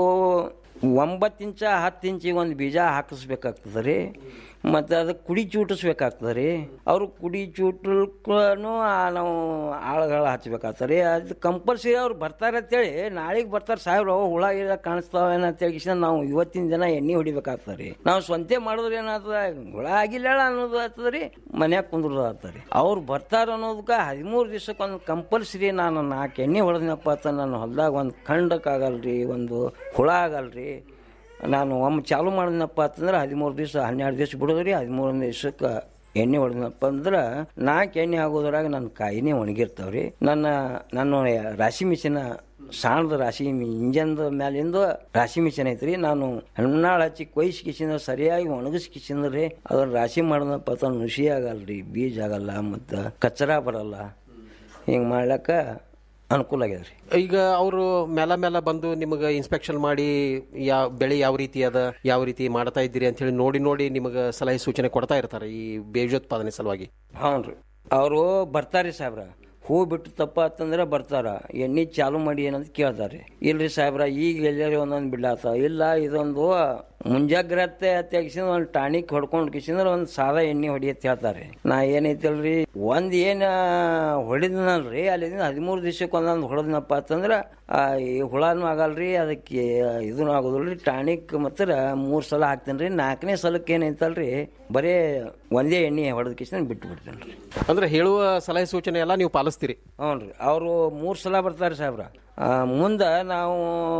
ಒಂಬತ್ತು ಇಂಚ ಹತ್ತು ಇಂಚಿಗೆ ಒಂದು ಬೀಜ ಹಾಕಿಸ್ಬೇಕಾಗ್ತದೆ ರೀ ಮತ್ತು ಅದಕ್ಕೆ ಕುಡಿ ಚೂಟಿಸ್ಬೇಕಾಗ್ತದೆ ರೀ ಅವರು ಕುಡಿ ಚೂಟಕ್ಕೂ ನಾವು ಆಳುಗಳು ಹಚ್ಬೇಕಾಗ್ತದೆ ರೀ ಅದು ಕಂಪಲ್ಸರಿ ಅವ್ರು ಬರ್ತಾರೆ ಅಂತೇಳಿ ನಾಳೆಗೆ ಬರ್ತಾರೆ ಸಾಹೇಬ್ರು ಅವು ಹುಳ ಗಿಳ ಕಾಣಿಸ್ತಾವೇನ ಅಂತೇಳಿ ಕಿಶನ್ ನಾವು ಇವತ್ತಿನ ದಿನ ಎಣ್ಣೆ ಹೊಡಿಬೇಕಾಗ್ತದೆ ರೀ ನಾವು ಸ್ವಂತ ಮಾಡಿದ್ರೆ ಏನಾಗ್ತದ ಹುಳ ಆಗಿಲ್ಲ ಅನ್ನೋದು ಆಗ್ತದೆ ರೀ ಮನ್ಯಾಗ ಕುಂದ್ರದು ಆಗ್ತದೆ ರೀ ಅವ್ರು ಬರ್ತಾರ ಅನ್ನೋದಕ್ಕೆ ಹದಿಮೂರು ದಿವ್ಸಕ್ಕೆ ಒಂದು ಕಂಪಲ್ಸರಿ ನಾನು ನಾಲ್ಕು ಎಣ್ಣೆ ಹೊಡೆದ್ನಪ್ಪ ಅಂತ ನನ್ನ ಹೊಲ್ದಾಗ ಒಂದು ಖಂಡಕ್ಕಾಗಲ್ರಿ ಒಂದು ಹುಳ ಆಗಲ್ರಿ ನಾನು ಒಮ್ಮೆ ಚಾಲು ಮಾಡಿದ್ನಪ್ಪ ಅಂತಂದ್ರೆ ಹದಿಮೂರು ದಿವಸ ಹನ್ನೆರಡು ದಿವಸ ಬಿಡೋದ್ರಿ ಹದಿಮೂರನೇ ದಿವ್ಸಕ್ಕೆ ಎಣ್ಣೆ ಹೊಡೆದ್ನಪ್ಪ ಅಂದ್ರೆ ನಾಲ್ಕು ಎಣ್ಣೆ ಆಗೋದ್ರಾಗ ನನ್ನ ಕಾಯಿನೇ ಒಣಗಿರ್ತಾವ್ರಿ ನನ್ನ ನನ್ನ ರಾಶಿ ಮಿಷಿನ ಸಾಣದ ರಾಶಿ ಇಂಜನ್ದ ಮ್ಯಾಲಿಂದ ರಾಶಿ ಮಿಷನ್ ಐತ್ರಿ ನಾನು ಹಣ್ಣಾಳು ಹಚ್ಚಿ ಕೊಯ್ಸಿ ಕಿಸಿಂದ ಸರಿಯಾಗಿ ಒಣಗಿಸಿ ಕಿಸಿಂದ್ರಿ ಅದ್ರ ರಾಶಿ ಮಾಡಿದ್ನಪ್ಪ ಅಂತ ನುಸಿ ಆಗಲ್ರಿ ಬೀಜ ಆಗಲ್ಲ ಮತ್ತು ಕಚ್ಚರ ಬರಲ್ಲ ಹಿಂಗೆ ಮಾಡ್ಲಕ್ಕ ಅನುಕೂಲ ಆಗ್ಯದ ರೀ ಈಗ ಅವರು ಮೇಲ ಮೇಲ ಬಂದು ನಿಮಗೆ ಇನ್ಸ್ಪೆಕ್ಷನ್ ಮಾಡಿ ಯಾವ ಬೆಳೆ ಯಾವ ರೀತಿ ಅದ ಯಾವ ರೀತಿ ಮಾಡ್ತಾ ಇದ್ದೀರಿ ಅಂತ ಹೇಳಿ ನೋಡಿ ನೋಡಿ ನಿಮಗೆ ಸಲಹೆ ಸೂಚನೆ ಕೊಡ್ತಾ ಇರ್ತಾರೆ ಈ ಬೀಜೋತ್ಪಾದನೆ ಸಲುವಾಗಿ ಹ್ಞೂ ರೀ ಅವರು ಬರ್ತಾರೆ ಸಾಹೇಬ್ರ ಹೂ ಬಿಟ್ಟು ತಪ್ಪ ಅಂತಂದ್ರೆ ಬರ್ತಾರ ಎಣ್ಣೆ ಚಾಲು ಮಾಡಿ ಏನಂತ ಕೇಳ್ತಾರೆ ಇಲ್ರಿ ಸಾಹೇಬ್ರ ಈಗ ಎಲ್ಲಾರಿ ಒಂದೊಂದು ಬಿಡ್ಲಾತ ಇಲ್ಲ ಇದೊಂದು ಮುಂಜಾಗ್ರತೆ ತೆಗಿಸಿದ ಒಂದು ಟಾನಿಕ್ ಹೊಡ್ಕೊಂಡು ಕಿಸಿಂದ್ರೆ ಒಂದು ಸಾದಾ ಎಣ್ಣೆ ಹೊಡಿ ಅಂತ ಹೇಳ್ತಾರೆ ನಾ ಏನೈತಲ್ರಿ ಒಂದ್ ಏನ ಹೊಡಿದ್ನಲ್ರಿ ಅಲ್ಲಿಂದ ಹದಿಮೂರು ದಿವ್ಸಕ್ಕೆ ಒಂದೊಂದು ಹೊಡೆದ್ನಪ್ಪ ಅಂತಂದ್ರೆ ಆ, ಈ ಹುಳನೂ ಆಗಲ್ರಿ ಅದಕ್ಕೆ ಇದೂ ಆಗೋದಿಲ್ರಿ ಟಾನಿಕ್ ಮಾತ್ರ ಮೂರು ಸಲ ಹಾಕ್ತೇನೆ ರೀ ನಾಲ್ಕನೇ ಸಲಕ್ಕೆ ಏನೈತಲ್ರಿ ಬರೇ ಒಂದೇ ಎಣ್ಣೆ ಹೊಡೆದ ಕಿಸಿಂದ ಬಿಟ್ಟು ಬಿಡ್ತೇನೆ ರೀ ಅಂದ್ರೆ ಹೇಳುವ ಸಲಹೆ ಸೂಚನೆ ಎಲ್ಲ ನೀವು ಪಾಲಿಸ್ತೀರಿ ಹ್ಞೂ ರೀ ಅವರು ಮೂರು ಸಲ ಬರ್ತಾರೆ ಸಾಹೇಬ್ರ ಮುಂದೆ ನಾವು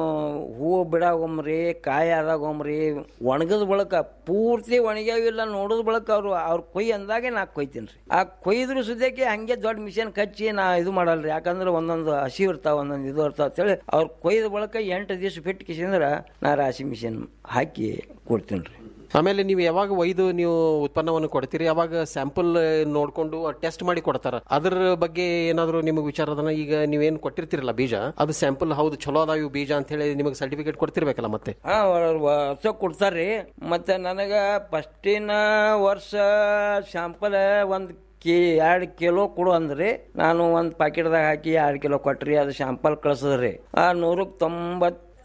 ಹೂವು ಬಿಡಾಗೊಮ್ರಿ ಕಾಯಿ ಆದಾಗೊಮ್ರಿ ಒಣಗದ ಬಳಕ ಪೂರ್ತಿ ಒಣಗ್ಯಾವಿಲ್ಲ ನೋಡೋದ್ ಬಳಕ ಅವರು ಅವ್ರ ಕೊಯ್ ಅಂದಾಗೆ ನಾ ಕೊಯ್ತೀನಿ ರೀ ಆ ಕೊಯ್ದ್ರು ಸುದ್ಯಕ್ಕೆ ಹಂಗೆ ದೊಡ್ಡ ಮಿಷನ್ ಕಚ್ಚಿ ನಾ ಇದು ಮಾಡಲ್ರಿ ಯಾಕಂದ್ರೆ ಒಂದೊಂದು ಹಸಿ ಇರ್ತಾವ ಒಂದೊಂದು ಇದು ಇರ್ತಾವ ಅಂತೇಳಿ ಅವ್ರು ಕೊಯ್ದ ಬಳಕ ಎಂಟು ದಿವಸ ಬಿಟ್ಟು ಕಿಸಿಂದ್ರೆ ನಾ ರಾಶಿ ಮಿಷನ್ ಹಾಕಿ ಕೊಡ್ತೀನಿ ರೀ ಆಮೇಲೆ ನೀವು ಯಾವಾಗ ಒಯ್ದು ನೀವು ಉತ್ಪನ್ನವನ್ನು ಕೊಡ್ತೀರಿ ಅವಾಗ ಸ್ಯಾಂಪಲ್ ನೋಡ್ಕೊಂಡು ಟೆಸ್ಟ್ ಮಾಡಿ ಕೊಡ್ತಾರ ಅದ್ರ ಬಗ್ಗೆ ಏನಾದ್ರು ನಿಮಗೆ ವಿಚಾರ ಅದನ್ನ ಈಗ ನೀವೇನ್ ಕೊಟ್ಟಿರ್ತೀರಲ್ಲ ಬೀಜ ಅದು ಸ್ಯಾಂಪಲ್ ಹೌದು ಚಲೋ ಅದಾವ ಇವು ಬೀಜ ಅಂತ ಹೇಳಿ ನಿಮಗೆ ಸರ್ಟಿಫಿಕೇಟ್ ಕೊಡ್ತಿರ್ಬೇಕಲ್ಲ ಮತ್ತೆ ಹಾ ವರ್ಷ ಕೊಡ್ತಾರ್ರಿ ಮತ್ತೆ ನನಗ ಫಸ್ಟಿನ ವರ್ಷ ಶಾಂಪಲ್ ಒಂದ್ ಕೆ ಎರಡು ಕಿಲೋ ಕೊಡು ಅಂದ್ರಿ ನಾನು ಒಂದು ಪ್ಯಾಕೆಟ್ದಾಗ ಹಾಕಿ ಎರಡು ಕಿಲೋ ಕೊಟ್ರಿ ಅದು ಶಾಂಪಲ್ ಕಳ್ಸದ್ರಿ ಆ ನೂರಕ್ಕೆ ತೊಂಬತ್ತ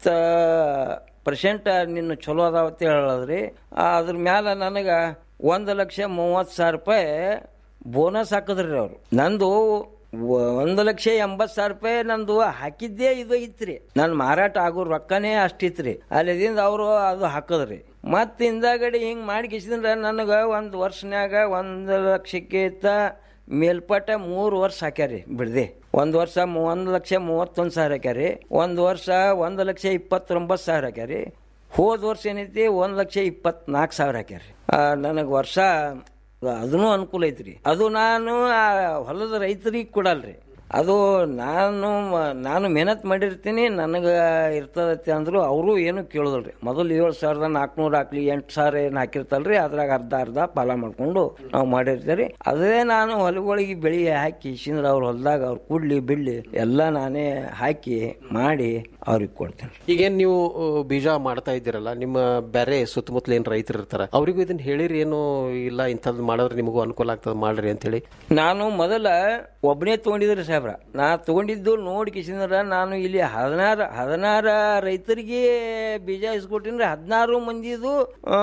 ಪರ್ಸೆಂಟ್ ನಿನ್ನ ಚಲೋ ಅದಾವ ಅಂತ ಹೇಳದ್ರಿ ಅದ್ರ ಮ್ಯಾಲ ನನಗೆ ಒಂದು ಲಕ್ಷ ಮೂವತ್ತು ಸಾವಿರ ರೂಪಾಯಿ ಬೋನಸ್ ಹಾಕಿದ್ರಿ ಅವ್ರು ನಂದು ವ- ಒಂದು ಲಕ್ಷ ಎಂಬತ್ತು ಸಾವಿರ ರೂಪಾಯಿ ನಂದು ಹಾಕಿದ್ದೇ ಇದು ಐತ್ರಿ ನನ್ನ ಮಾರಾಟ ಆಗೋ ರೊಕ್ಕನೇ ಅಷ್ಟಿತ್ರಿ ಅಲ್ಲಿದಿಂದ ಅವರು ಅದು ಹಾಕಿದ್ರಿ ಮತ್ತೆ ಹಿಂದಾಗಡಿ ಹಿಂಗೆ ಮಾಡಿ ಕಿಸಿದ್ರೆ ನನಗೆ ಒಂದು ವರ್ಷನ್ಯಾಗ ಒಂದು ಲಕ್ಷಕ್ಕಿಂತ ಮೇಲ್ಪಟ್ಟ ಮೂರು ವರ್ಷ ಹಾಕ್ಯಾರಿ ಬಿಡ್ದೆ ಒಂದು ವರ್ಷ ಮೂ- ಒಂದು ಲಕ್ಷ ಮೂವತ್ತೊಂದು ಸಾವಿರ ಹಾಕ್ಯಾರಿ ಒಂದು ವರ್ಷ ಒಂದು ಲಕ್ಷ ಇಪ್ಪತ್ತೊಂಬತ್ತು ಸಾವಿರ ಹಾಕ್ಯಾರಿ ಹೋದ ವರ್ಷ ಏನೈತಿ ಒಂದು ಲಕ್ಷ ಇಪ್ಪತ್ನಾಲ್ಕು ಸಾವಿರ ಹಾಕ್ಯಾರಿ ನನಗೆ ವರ್ಷ ಅದನ್ನೂ ಅನುಕೂಲ ಐತ್ರಿ ಅದು ನಾನು ಆ ಹೊಲದ ರೈತರಿಗೆ ಕೊಡಲ್ರಿ ಅದು ನಾನು ಮ- ನಾನು ಮೆಹನತ್ ಮಾಡಿರ್ತೀನಿ ನನಗೆ ಇರ್ತದತ್ತೆ ಅಂದ್ರು ಅವರು ಏನು ಕೇಳೋದಿಲ್ರಿ ಮೊದಲು ಏಳು ಸಾವಿರದ ನಾಲ್ಕುನೂರು ಹಾಕ್ಲಿ ಎಂಟು ಸಾವಿರ ಏನು ಹಾಕಿರ್ತಲ್ರಿ ಅದ್ರಾಗ ಅರ್ಧ ಅರ್ಧ ಪಾಲ ಮಾಡ್ಕೊಂಡು ನಾವು ಮಾಡಿರ್ತೀವಿ ಅದೇ ನಾನು ಹೊಲಗಳಿಗೆ ಬೆಳಿ ಹಾಕಿ ಇಸಿಂದ್ರ ಅವ್ರ ಹೊಲದಾಗ ಅವ್ರು ಕುಡ್ಲಿ ಬಿಡ್ಲಿ ಎಲ್ಲ ನಾನೇ ಹಾಕಿ ಮಾಡಿ ಅವ್ರಿಗೆ ಕೊಡ್ತೇನೆ ಈಗೇನ್ ನೀವು ಅ, ಬೀಜ ಮಾಡ್ತಾ ಇದ್ದೀರಲ್ಲ ನಿಮ್ಮ ಬೇರೆ ಸುತ್ತಮುತ್ತಲ ಏನ್ ರೈತರು ಇರ್ತಾರ ಅವ್ರಿಗೂ ಇದನ್ನ ಹೇಳಿರಿ ಏನು ಇಲ್ಲ ಇಂಥದ್ದು ಮಾಡಿದ್ರೆ ನಿಮಗೂ ಅನುಕೂಲ ಆಗ್ತದೆ ಮಾಡ್ರಿ ಅಂತ ಹೇಳಿ ನಾನು ಮೊದಲ ಒಬ್ಬನೇ ತೊಗೊಂಡಿದ್ರಿ ಸಾಹೇಬ್ರ ನಾ ತೊಗೊಂಡಿದ್ದು ನೋಡಿ ಕಿಸಿಂದ್ರ ನಾನು ಇಲ್ಲಿ ಹದಿನಾರು ಹದಿನಾರು ರೈತರಿಗೆ ಬೀಜ ಇಸ್ಕೊಟ್ಟಿನ್ರಿ ಹದಿನಾರು ಮಂದಿದು ಆ,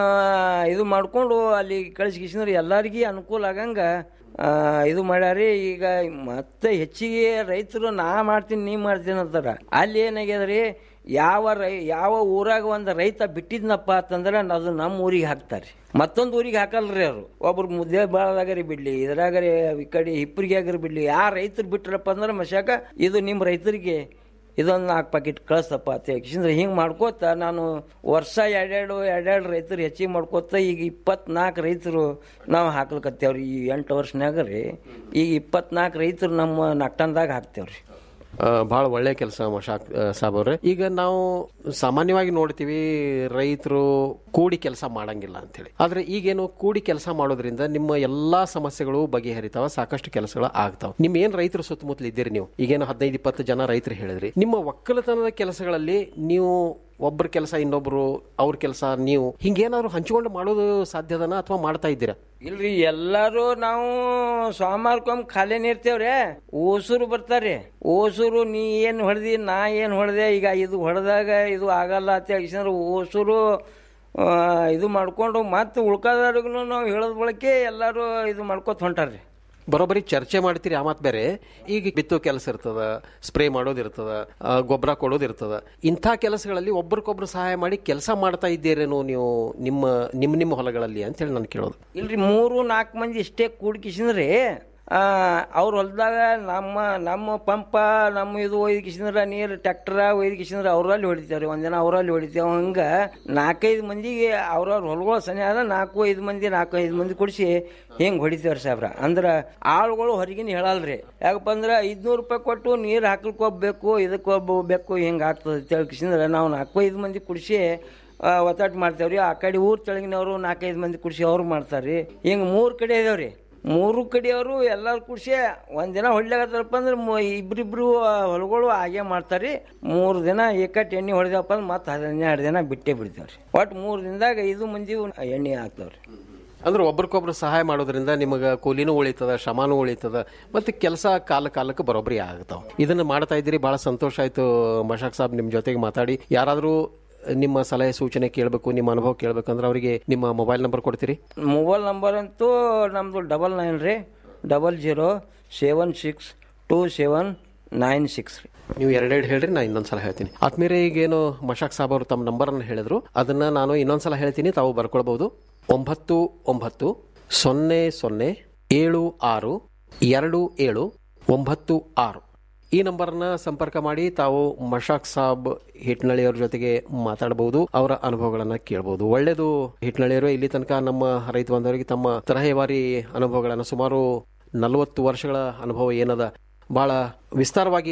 ಇದು ಮಾಡ್ಕೊಂಡು ಅಲ್ಲಿ ಕಳಿಸಿ ಕಿಸಿಂದ್ರ ಎಲ್ಲರಿಗೆ ಅನುಕೂಲ ಆಗಂಗ ಆ, ಇದು ಮಾಡ್ಯಾರಿ ಈಗ ಮತ್ತೆ ಹೆಚ್ಚಿಗೆ ರೈತರು ನಾ ಮಾಡ್ತೀನಿ ನೀ ಮಾಡ್ತೀನಿ ಅಂತಾರ ಅಲ್ಲಿ ಏನಾಗ್ಯದ್ರಿ ಯಾವ ರೈ ಯಾವ ಊರಾಗ ಒಂದು ರೈತ ಬಿಟ್ಟಿದ್ನಪ್ಪ ಅಂತಂದ್ರೆ ಅದು ನಮ್ಮ ಊರಿಗೆ ಹಾಕ್ತಾರೆ ಮತ್ತೊಂದು ಊರಿಗೆ ಹಾಕಲ್ರಿ ಅವರು ಒಬ್ರು ಮುದ್ದೆ ಬಾಳದಾಗರಿ ಬಿಡ್ಲಿ ಇದ್ರಾಗರಿ ಈ ಕಡೆ ಹಿಪ್ಪರಿಗೆ ಆಗರಿ ಬಿಡ್ಲಿ ಯಾ ರೈತರು ಬಿಟ್ರಪ್ಪ ಅಂದ್ರೆ ಮಶಾಕ ಇದು ನಿಮ್ಮ ರೈತರಿಗೆ ಇದೊಂದು ನಾಲ್ಕು ಪ್ಯಾಕೆಟ್ ಕಳಿಸಪ್ಪ ಅಂತ ಯಾಕೆಂದ್ರೆ ಹಿಂಗೆ ಮಾಡ್ಕೋತ ನಾನು ವರ್ಷ ಎರಡೆರಡು ಎರಡೆರಡು ರೈತರು ಹೆಚ್ಚಿಗೆ ಮಾಡ್ಕೋತ ಈಗ ಇಪ್ಪತ್ನಾಲ್ಕು ರೈತರು ನಾವು ಹಾಕ್ಲಿಕತ್ತೇವ್ರಿ ಈ ಎಂಟು ವರ್ಷನ್ಯಾಗ ರೀ ಈಗ ಇಪ್ಪತ್ನಾಲ್ಕು ರೈತರು ನಮ್ಮ ನಟ್ಟಂದಾಗ ಹಾಕ್ತೇವ್ರಿ ಬಹಳ ಒಳ್ಳೆ ಕೆಲಸ ಮಶಾಕ್ ಆ, ಸಾಬ್ ಅವ್ರೆ ಈಗ ನಾವು ಸಾಮಾನ್ಯವಾಗಿ ನೋಡ್ತೀವಿ ರೈತರು ಕೂಡಿ ಕೆಲಸ ಮಾಡಂಗಿಲ್ಲ ಅಂತೇಳಿ ಆದ್ರೆ ಈಗೇನು ಕೂಡಿ ಕೆಲಸ ಮಾಡೋದ್ರಿಂದ ನಿಮ್ಮ ಎಲ್ಲಾ ಸಮಸ್ಯೆಗಳು ಬಗೆಹರಿತಾವ ಸಾಕಷ್ಟು ಕೆಲಸಗಳು ಆಗ್ತಾವ ನಿಮ್ ಏನ್ ರೈತರು ಸುತ್ತಮುತ್ತಲು ಇದ್ದೀರಿ ನೀವು ಈಗೇನು ಹದಿನೈದು ಇಪ್ಪತ್ತು ಜನ ರೈತರು ಹೇಳಿದ್ರಿ ನಿಮ್ಮ ಒಕ್ಕಲತನದ ಕೆಲಸಗಳಲ್ಲಿ ನೀವು ಒಬ್ಬರ ಕೆಲಸ ಇನ್ನೊಬ್ರು ಅವ್ರ ಕೆಲಸ ನೀವು ಹಿಂಗೇನಾದ್ರು ಹಂಚಿಕೊಂಡು ಮಾಡೋದು ಸಾಧ್ಯದನ ಅಥವಾ ಮಾಡ್ತಾ ಇದ್ದೀರಾ ಇಲ್ರಿ ಎಲ್ಲಾರು ನಾವು ಸೋಮವಾರಕ್ಕೊಮ್ಮೆ ಖಾಲಿನೇ ಇರ್ತೇವ್ರೆ ಓಸೂರು ಬರ್ತಾರೆ ಓಸೂರು ನೀ ಏನು ಹೊಡೆದಿ ನಾ ಏನು ಹೊಡೆದೆ ಈಗ ಇದು ಹೊಡೆದಾಗ ಇದು ಆಗಲ್ಲ ಅಂತ ಹೇಳಿದ್ರೆ ಓಸೂರು ಆ, ಇದು ಮಾಡ್ಕೊಂಡು ಮತ್ತೆ ಉಳ್ಕಾದವ್ರಿಗೂ ನಾವು ಹೇಳೋದ್ ಬಳಕೆ ಎಲ್ಲಾರು ಇದು ಮಾಡ್ಕೊತ ಹೊಂಟಾರ್ರಿ ಬರೋಬ್ಬರಿ ಚರ್ಚೆ ಮಾಡ್ತೀರಿ ಆ ಮಾತು ಬೇರೆ ಈಗ ಬಿತ್ತೋ ಕೆಲಸ ಇರ್ತದ ಸ್ಪ್ರೇ ಮಾಡೋದಿರ್ತದ ಆ, ಗೊಬ್ಬರ ಕೊಡೋದಿರ್ತದ ಇಂಥ ಕೆಲಸಗಳಲ್ಲಿ ಒಬ್ರಿಗೊಬ್ರು ಸಹಾಯ ಮಾಡಿ ಕೆಲಸ ಮಾಡ್ತಾ ಇದ್ದೀರೇನೋ ನೀವು ನಿಮ್ಮ ನಿಮ್ಮ ನಿಮ್ಮ ಹೊಲಗಳಲ್ಲಿ ಅಂತೇಳಿ ನಾನು ಕೇಳೋದು ಇಲ್ರಿ ಮೂರು ನಾಲ್ಕು ಮಂದಿ ಇಷ್ಟೇ ಕೂಡ್ಕಿಸಿದ್ರಿ ಅವ್ರ ಹೊಲದಾಗ ನಮ್ಮ ನಮ್ಮ ಪಂಪ ನಮ್ಮ ಇದು ಒಯ್ದು ಕಿಸಿದ್ರ ನೀರು ಟ್ಯಾಕ್ಟರ ಒಯ್ದು ಕಿಸಿದ್ರ ಅವ್ರಲ್ಲಿ ಹೊಡಿತಾವ್ರಿ ಒಂದಿನ ಅವರಲ್ಲಿ ಹೊಡಿತೇವೆ ಹಂಗೆ ನಾಲ್ಕೈದು ಮಂದಿಗೆ ಅವ್ರವ್ರ ಹೊಲಗಳು ಸನಿ ಆದ ನಾಲ್ಕು ಐದು ಮಂದಿ ನಾಲ್ಕು ಐದು ಮಂದಿ ಕುಡಿಸಿ ಹಿಂಗೆ ಹೊಡಿತೇವ್ರಿ ಸಾಬ್ರ ಅಂದ್ರೆ ಆಳುಗಳು ಹೊರಗಿನ ಹೇಳಲ್ರಿ ಯಾಕಪ್ಪ ಅಂದ್ರೆ ಐದ್ನೂರು ರೂಪಾಯಿ ಕೊಟ್ಟು ನೀರು ಹಾಕ್ಲಿಕ್ಕೆ ಹೋಗ್ಬೇಕು ಇದಕ್ಕೆ ಹೋಗ್ಬೇಕು ಹಿಂಗೆ ಆಗ್ತದೆ ಅಂತ ಹೇಳಿ ಕಿಸಿದ್ರೆ ನಾವು ನಾಲ್ಕು ಐದು ಮಂದಿ ಕುಡಿಸಿ ಒತ್ತಾಟ ಮಾಡ್ತೇವ್ರಿ ಆ ಕಡೆ ಊರ್ ತೆಳಗಿನವರು ನಾಲ್ಕೈದು ಮಂದಿ ಕುಡಿಸಿ ಅವ್ರು ಮಾಡ್ತಾರ್ರಿ ಹಿಂಗೆ ಮೂರು ಕಡೆ ಇದಾವ್ರಿ ಮೂರು ಕಡೆಯವರು ಎಲ್ಲರೂ ಕುಡಿಸಿ ಒಂದಿನ ಹೊಡ್ಲಾಗತ್ತಾರಪ್ಪ ಅಂದ್ರೆ ಮು- ಇಬ್ರಿಬ್ರು ಆ, ಹೊಲಗಳು ಹಾಗೆ ಮಾಡ್ತಾರ್ರಿ ಮೂರು ದಿನ ಏಕಟ್ ಎಣ್ಣೆ ಹೊಡೆದಪ್ಪ ಅಂದ್ರೆ ಮತ್ತೆ ಹನ್ನೆರಡು ದಿನ ಬಿಟ್ಟೇ ಬಿಡ್ತೇವ್ರಿ ಒಟ್ಟು ಮೂರು ದಿನದಾಗ ಐದು ಮಂದಿ ಎಣ್ಣೆ ಹಾಕ್ತಾವ್ರಿ ಅಂದ್ರೆ ಒಬ್ರಿಗೊಬ್ರು ಸಹಾಯ ಮಾಡೋದ್ರಿಂದ ನಿಮಗೆ ಕೂಲಿನೂ ಉಳಿತದ ಶ್ರಮನೂ ಉಳಿತದ ಮತ್ತೆ ಕೆಲಸ ಕಾಲ ಕಾಲಕ್ಕೆ ಬರೋಬ್ಬರಿ ಆಗ್ತಾವ ಇದನ್ನ ಮಾಡ್ತಾ ಇದ್ದೀರಿ ಬಹಳ ಸಂತೋಷ ಆಯ್ತು ಮಶಾಕ್ ಸಾಬ್ ನಿಮ್ ಜೊತೆಗೆ ಮಾತಾಡಿ ಯಾರಾದರೂ ನಿಮ್ಮ ಸಲಹೆ ಸೂಚನೆ ಕೇಳಬೇಕು ನಿಮ್ಮ ಅನುಭವ ಕೇಳಬೇಕಂದ್ರೆ ಅವರಿಗೆ ನಿಮ್ಮ ಮೊಬೈಲ್ ನಂಬರ್ ಕೊಡ್ತೀರಿ ಮೊಬೈಲ್ ನಂಬರ್ ಅಂತೂ ನಮ್ಮದು ಡಬಲ್ ನೈನ್ ರೀ double zero seven six two seven nine six ರೀ ನೀವು ಎರಡೆರಡು ಹೇಳ್ರಿ ನಾ ಇನ್ನೊಂದ್ಸಲ ಹೇಳ್ತೀನಿ ಆದ್ಮೇಲೆ ಈಗೇನು ಮಶಾಕ್ ಸಾಬ್ ಅವರು ತಮ್ಮ ನಂಬರ್ ಅನ್ನು ಹೇಳಿದ್ರು ಅದನ್ನ ನಾನು ಇನ್ನೊಂದ್ಸಲ ಹೇಳ್ತೀನಿ ತಾವು ಬರ್ಕೊಳ್ಬಹುದು ಒಂಬತ್ತು ಒಂಬತ್ತು ಸೊನ್ನೆ ಸೊನ್ನೆ ಏಳು ಆರು ಎರಡು ಏಳು ಒಂಬತ್ತು ಆರು ಈ ನಂಬರ್ನ ಸಂಪರ್ಕ ಮಾಡಿ ತಾವು ಮಶಾಕ್ ಸಾಬ್ ಹಿಟ್ನಳ್ಳಿಯವ್ರ ಜೊತೆಗೆ ಮಾತಾಡಬಹುದು ಅವರ ಅನುಭವಗಳನ್ನ ಕೇಳಬಹುದು ಒಳ್ಳೇದು ಹಿಟ್ನಳ್ಳಿಯವರು ಇಲ್ಲಿ ತನಕ ನಮ್ಮ ರೈತ ಬಾಂಧವರಿಗೆ ತಮ್ಮ ತರಹೇವಾರಿ ಅನುಭವಗಳನ್ನ ಸುಮಾರು ನಲವತ್ತು ವರ್ಷಗಳ ಅನುಭವ ಏನದ ಬಹಳ ವಿಸ್ತಾರವಾಗಿ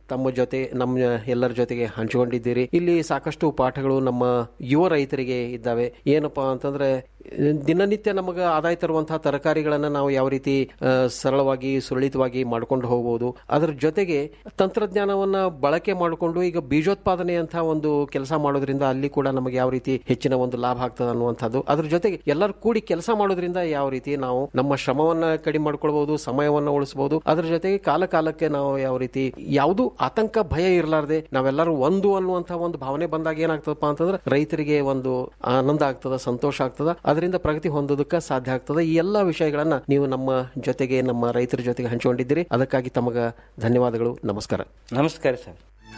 ತಮ್ಮ ಜೊತೆ ನಮ್ಮ ಎಲ್ಲರ ಜೊತೆಗೆ ಹಂಚಿಕೊಂಡಿದ್ದೀರಿ ಇಲ್ಲಿ ಸಾಕಷ್ಟು ಪಾಠಗಳು ನಮ್ಮ ಯುವ ರೈತರಿಗೆ ಇದ್ದಾವೆ ಏನಪ್ಪಾ ಅಂತಂದ್ರೆ ದಿನನಿತ್ಯ ನಮಗೆ ಆದಾಯ ತರುವಂತಹ ತರಕಾರಿಗಳನ್ನ ನಾವು ಯಾವ ರೀತಿ ಆ, ಸರಳವಾಗಿ ಸುರಳಿತವಾಗಿ ಮಾಡ್ಕೊಂಡು ಹೋಗಬಹುದು ಅದರ ಜೊತೆಗೆ ತಂತ್ರಜ್ಞಾನವನ್ನ ಬಳಕೆ ಮಾಡಿಕೊಂಡು ಈಗ ಬೀಜೋತ್ಪಾದನೆ ಅಂತ ಒಂದು ಕೆಲಸ ಮಾಡೋದ್ರಿಂದ ಅಲ್ಲಿ ಕೂಡ ನಮಗೆ ಯಾವ ರೀತಿ ಹೆಚ್ಚಿನ ಒಂದು ಲಾಭ ಆಗ್ತದೆ ಅನ್ನುವಂಥದ್ದು ಅದ್ರ ಜೊತೆಗೆ ಎಲ್ಲರೂ ಕೂಡಿ ಕೆಲಸ ಮಾಡೋದ್ರಿಂದ ಯಾವ ರೀತಿ ನಾವು ನಮ್ಮ ಶ್ರಮವನ್ನ ಕಡಿಮೆ ಮಾಡ್ಕೊಳ್ಬಹುದು ಸಮಯವನ್ನ ಉಳಿಸಬಹುದು ಅದ್ರ ಜೊತೆಗೆ ಕಾಲ ಕಾಲಕ್ಕೆ ನಾವು ಯಾವ ರೀತಿ ಯಾವುದು ಆತಂಕ ಭಯ ಇರಲಾರ್ದೆ ನಾವೆಲ್ಲರೂ ಒಂದು ಅನ್ನುವಂತಹ ಒಂದು ಭಾವನೆ ಬಂದಾಗ ಏನಾಗ್ತದಪ್ಪ ಅಂತಂದ್ರೆ ರೈತರಿಗೆ ಒಂದು ಆನಂದ ಆಗ್ತದ ಸಂತೋಷ ಆಗ್ತದ ಅದರಿಂದ ಪ್ರಗತಿ ಹೊಂದೋದಕ್ಕೆ ಸಾಧ್ಯ ಆಗ್ತದೆ ಈ ಎಲ್ಲಾ ವಿಷಯಗಳನ್ನ ನೀವು ನಮ್ಮ ಜೊತೆಗೆ ನಮ್ಮ ರೈತರ ಜೊತೆಗೆ ಹಂಚಿಕೊಂಡಿದ್ದೀರಿ ಅದಕ್ಕಾಗಿ ತಮಗ ಧನ್ಯವಾದಗಳು ನಮಸ್ಕಾರ ನಮಸ್ಕಾರ ಸರ್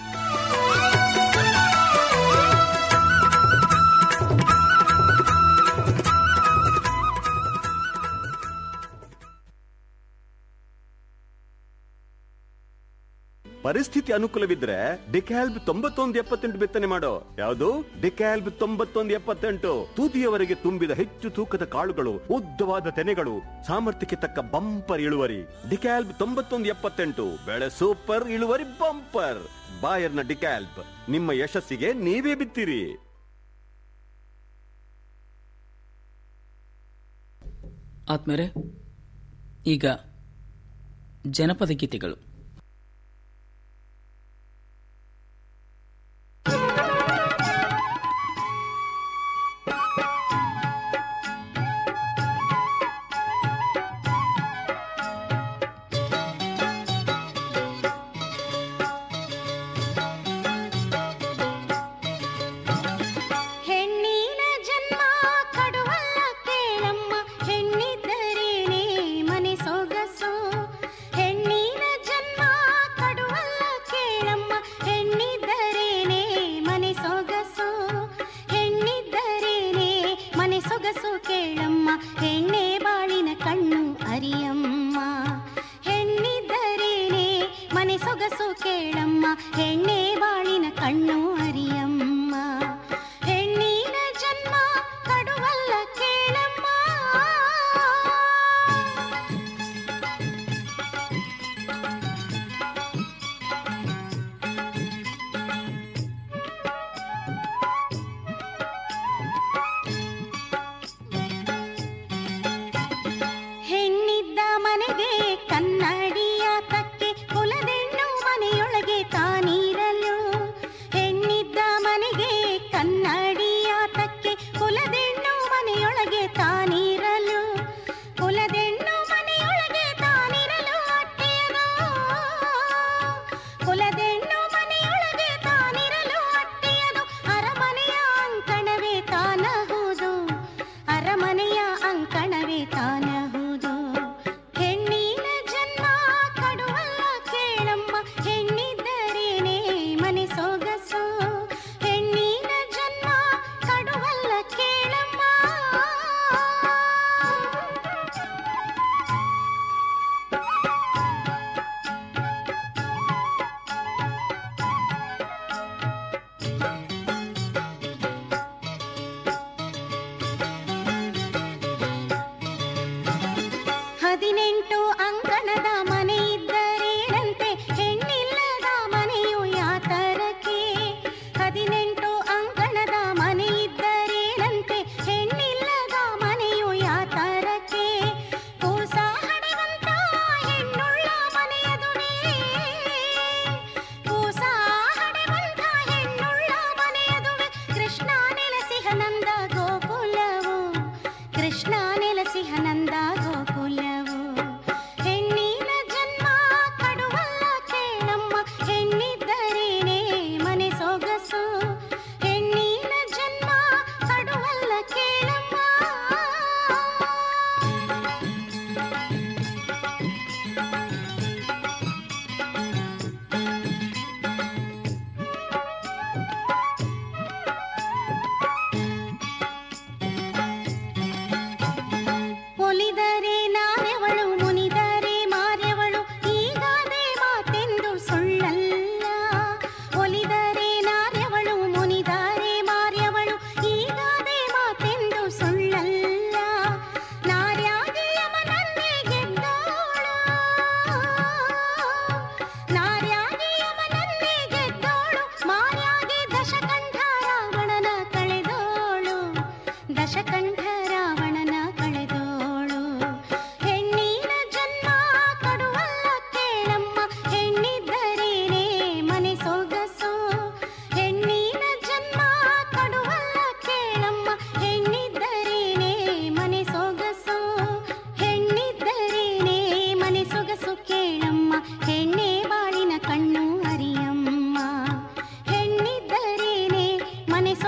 ಪರಿಸ್ಥಿತಿ ಅನುಕೂಲವಿದ್ರೆ ಡಿಕ್ಯಾಲ್ಬ್ ತೊಂಬತ್ತೊಂದು ಎಪ್ಪತ್ತೆಂಟು ಬಿತ್ತನೆ ಮಾಡೋ ಯಾವುದು ಡಿಕ್ಯಾಲ್ಬ್ ತೊಂಬತ್ತೊಂದು ಎಪ್ಪತ್ತೆಂಟು ತೂತಿಯವರೆಗೆ ತುಂಬಿದ ಹೆಚ್ಚು ತೂಕದ ಕಾಳುಗಳು ಉದ್ದವಾದ ತೆನೆಗಳು ಸಾಮರ್ಥ್ಯಕ್ಕೆ ತಕ್ಕ ಬಂಪರ್ ಇಳುವರಿ ಡಿಕ್ಯಾಲ್ಬ್ ತೊಂಬತ್ತೊಂದು ಎಪ್ಪತ್ತೆಂಟು ಬೆಳೆ ಸೂಪರ್ ಇಳುವರಿ ಬಂಪರ್ ಬಾಯರ್ನ ಡಿಕ್ಯಾಲ್ಬ್ ನಿಮ್ಮ ಯಶಸ್ಸಿಗೆ ನೀವೇ ಬಿತ್ತಿರಿ ಆತ್ಮೇರೆ ಈಗ ಜನಪದ ಗೀತೆಗಳು ಹೆಣ್ಣಿನ ಜನ್ಮ ಕಡುವಲ್ಲ ಕೇಳಮ್ಮ ಹೆಣ್ಣಿದ್ದರೇನೆ ಮನೆ ಸೊಗಸು ಹೆಣ್ಣಿನ ಜನ್ಮ ಕಡುವಲ್ಲ ಕೇಳಮ್ಮ ಹೆಣ್ಣಿದ್ದರೇನೆ ಮನೆ ಸೊಗಸು ಹೆಣ್ಣಿದ್ದರೇನೆ ಮನೆ ಸೊಗಸು ಕೇಳಮ್ಮ ಹೆಣ್ಣೆ ಬಾಳಿನ ಕಣ್ಣು ಅರಿಯಮ್ಮ ಹೆಣ್ಣಿದ್ದರೇನೆ ಮನೆ ಸೊಗಸು ಕೇಳಮ್ಮ ಹೆಣ್ಣೆ ಬಾಳಿನ ಕಣ್ಣು ಅರಿಯಮ್ಮ ಹೆಣ್ಣಿನ ಜನ್ಮ ಕಡುವಲ್ಲ ಕೇಳಮ್ಮ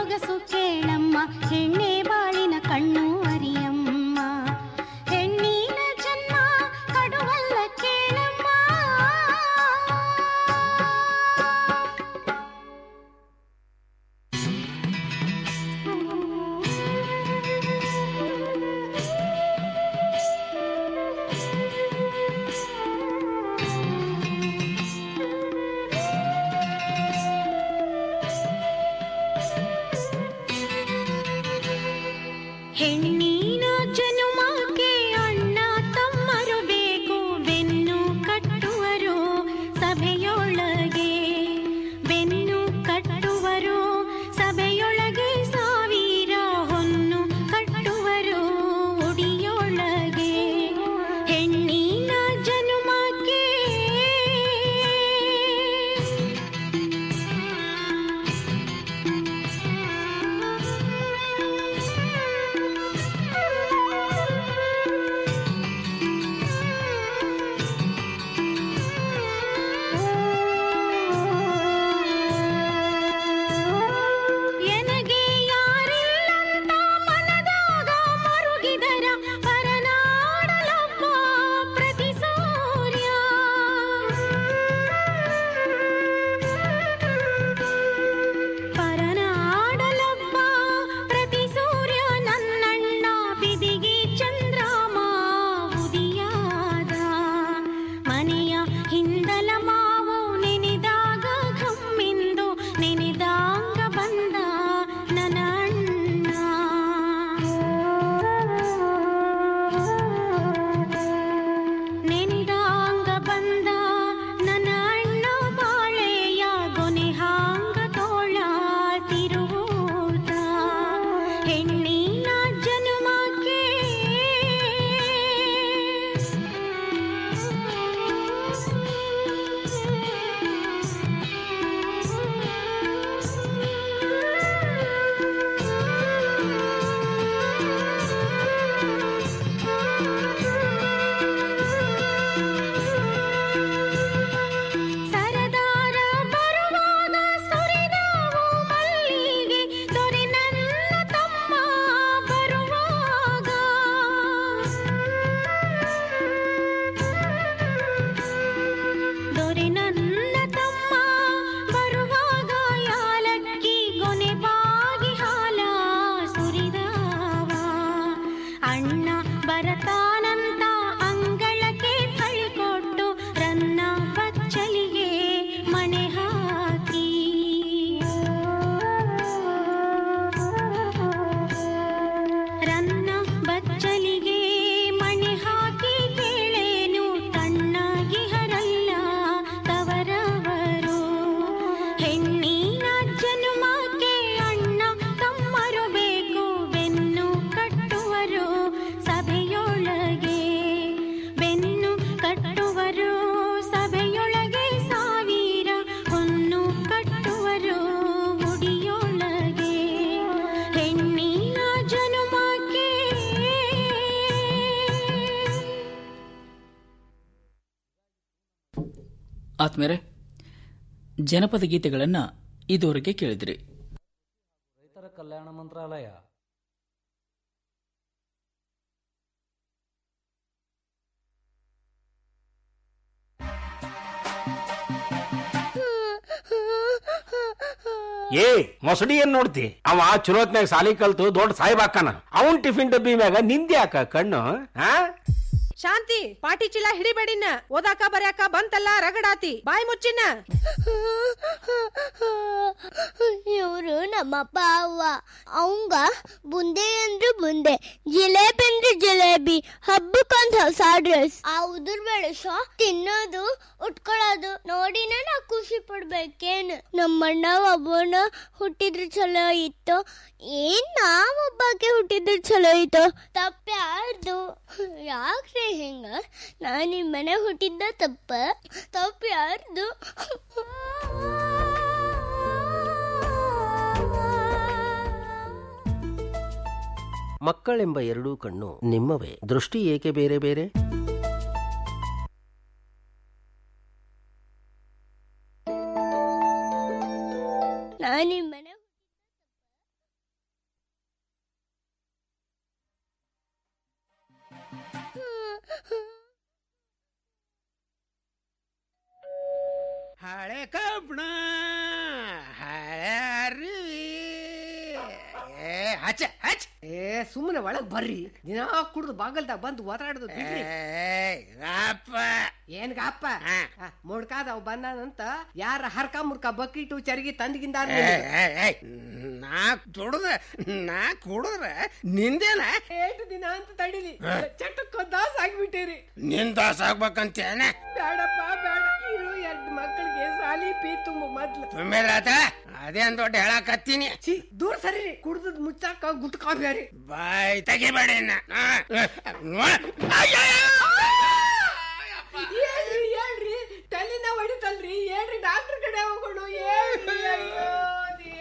ಸೊಗಸು ಕೇಳಮ್ಮ ಹೆಣ್ಣೆ ಬಾಳಿನ ಕಣ್ಣು ಅರಿಯಮ್ಮ ಹೆಣ್ಣಿನ ಜನ್ಮ ಕಡುವಲ್ಲ ಕೇಳಮ್ಮ ಹೆಣ್ಣಿನ ಜನುಮಕ್ಕೆ ಅಣ್ಣ ತಮ್ಮರು ಬೇಕು ಬೆನ್ನು ಕಟ್ಟುವರು ಸಭೆಯೊಳಗೆ ಬೆನ್ನು ಕಟ್ಟುವರು ಸಭೆಯೊಳಗೆ ಸಾವಿರ ಹೊನ್ನು ಕಟ್ಟುವರು ಉಡಿಯೊಳಗೆ ಹೆಣ್ಣಿನ ಜನುಮಕ್ಕೆ ಎನಗೆ ಯಾರಿಲ್ಲಂತ ಮನದಾಗ ಮರುಗಿದರ ಪರನಾಡಲೊಬ್ಬ ಪ್ರತಿ ಸೂರ್ಯ ಪರನಾಡಲೊಬ್ಬ ಪ್ರತಿ ಸೂರ್ಯ ನನ್ನಣ್ಣ ಬಿದಿಗೆ ಚಂದ್ರಮ ಉದಿಯಾದ ಮನೆಯ ಹಿಂದಲ ಮಾವು ನೆನೆದಾಗ ಘಮ್ಮಿಂದು ನೆನೆದಾಂಗ ಬಂದ ನನ್ನ ಅಣ್ಣ ನೆನೆದಾಂಗ ಬಂದ ನನ್ನ ಅಣ್ಣ ಬಾಳೆಯ ಗೊನೆ ಹಾಂಗ ತೋಳ ತಿರುವುದ ಹೆಣ್ಣಿನ ಜನುಮಕ್ಕೆ ಸರದಾರ ಬರುವಾಗ ಸುರಿದಾವು ಮಲ್ಲಿಗೆ ದೊರೆ ನನ್ನ ತಮ್ಮ ಬರುವಾಗ ದೊರೆ ನನ್ನ ತಮ್ಮ ಬರುವಾಗ ಯಾಲಕ್ಕಿ ಗೊನೆ ಬಾಗಿ ಹಾಲ ಸುರಿದಾವ ಅಣ್ಣ ಬರತಾನಂತ ಅಂಗಳಕ್ಕೆ ಕಳಿಕೊಟ್ಟು ರನ್ನ ಬಚ್ಚಲಿಗೆ ಮನೆ ಹಾಕಿ ರನ್ನ ಬಚ್ಚಲಿಗೆ ಮಣೆ ಹಾಕಿ ಕೇಳೇನು ತಣ್ಣಗಿಹರಲ್ಲ ತವರವರು ಹೆಣ್ಣಿನ ಜನುಮಕ್ಕೆ ಅಣ್ಣ ತಮ್ಮರು ಬೇಕು ಬೆನ್ನು ಕಟ್ಟುವರು ಸಭೆಯೊಳಗೆ ಬೆನ್ನು ಕಟ್ಟುವರು ಸಭೆಯೊಳಗೆ ಸಾವಿರ ಹೊನ್ನು ಕಟ್ಟುವರು ಮುಡಿಯೊಳಗೆ ಹೆಣ್ಣಿನ ಜನುಮಕ್ಕೆ ಆತ್ಮೇರೆ ಜನಪದ ಗೀತೆಗಳನ್ನು ಇದುವರೆಗೆ ಕೇಳಿದ್ರಿ ರೈತರ ಕಲ್ಯಾಣ ಮಂತ್ರಾಲಯ ಏ ಮೊಸಡಿ ಏನ್ ನೋಡ್ತಿ ಅವ ಚುರೋತ್ನಾಗ ಸಾಲಿ ಕಲ್ತು ದೊಡ್ಡ ಸಾಹೇಬ್ ಹಾಕನ ಅವನ್ ಟಿಫಿನ್ ಡಬ್ಬಿ ಮ್ಯಾಗ ನಿಂದೆ ಹಾಕ ಕಣ್ಣು ಹಾ ಶಾಂತಿ ಪಾಟಿ ಚೀಲ ಹಿಡಿಬೇಡಿನ ಓದಾಕ ಬರ್ಯಾಕ ಬಂತಲ್ಲ ರಗಡಾತಿ ಬಾಯಿ ಮುಚ್ಚಿನ ಇವರು ನಮ್ಮಪ್ಪ ಅವ್ವ ಅವಂಗ ಬುಂದೆ ಅಂದ್ರೆ ಬುಂದೆ ಜಿಲೇಬಿ ಅಂದ್ರೆ ಜಿಲೇಬಿ ಹಬ್ಬಕ್ಕೊಂದ್ ಹೊಸ ಡ್ರೆಸ್ ಆ ಉದುರ್ ಬೆಳೆಸೋ ತಿನ್ನೋದು ಉಟ್ಕೊಳ್ಳೋದು ನೋಡಿನ ನಾ ಖುಷಿ ಪಡ್ಬೇಕೇನು ನಮ್ಮಣ್ಣ ಒಬ್ಬನ ಹುಟ್ಟಿದ್ರೆ ಚಲೋ ಇತ್ತು ಏನ್ ನಾವೊಬ್ಬಕ್ಕೆ ಹುಟ್ಟಿದ್ರೆ ಚಲೋ ಇತ್ತು ತಪ್ಪ್ಯಾರ್ದು ಯಾಕ್ರಿ ಹಿಂಗ ನಾ ನಿಮ್ಮನೆ ಹುಟ್ಟಿದ್ದ ತಪ್ಪ ತಪ್ಪು ಯಾರ್ದು ಮಕ್ಕಳೆಂಬ ಎರಡೂ ಕಣ್ಣು ನಿಮ್ಮವೇ ದೃಷ್ಟಿ ಏಕೆ ಬೇರೆ ಬೇರೆ ನಾ ನಿಮ್ಮನೆ ಕಬ್ಬಣ ಹರಿ ಏ ಹಚ್ಚ ಹಚ್ಚ ಏ ಸುಮ್ಮನೆ ಒಳಗ್ ಬರ್ರಿ ದಿನಾ ಕುಡ್ದು ಬಾಗಲ್ದಾಗ ಬಂದು ಒತ್ತಾಡುದು ಬಿಡ್ರಿ ಏನ್ ಗಾಪ ಮುಡ್ಕಾದವ್ ಬಂದಾನಂತ ಯಾರ ಹರ್ಕ ಮುರ್ಕ ಬಕೀಟು ಚರಗಿ ತಂದ್ಗಿಂದ ನಾ ದುಡ್ದ ನಾ ಕುಡಿದ್ರ ನಿಂದೇನ ಏಟು ದಿನ ಅಂತ ತಡಿಲಿ ಚಟಕ್ಕ ದಾಸ್ ಆಗ್ಬಿಟ್ಟಿರಿ ನಿನ್ ದಾಸ ಆಗ್ಬೇಕಂತೇನೆ ಬೇಡಪ್ಪ ಬೇಡ ಇರು ಎರಡ್ ಮಕ್ಕಳಿಗೆ ಸಾಲಿ ಪೀ ತುಂಬ ಮೊದ್ಲು ತುಂಬಿರಾತ ಅದೇನ್ ದೊಡ್ಡ ಹೇಳಕತ್ತೀನಿ ಛೀ ದೂರ ಸರಿ ಕುಡ್ದದ್ ಮುಚ್ಚಾಕ ಗುಟ್ಕಾ ಬ್ಯಾರಿ ಬಾಯ್ ತೆಗಿಬೇಡಿ ಇನ್ನ. ಆ, ಆ, ಆ, ಅಯ್ಯಯ್ಯೋ!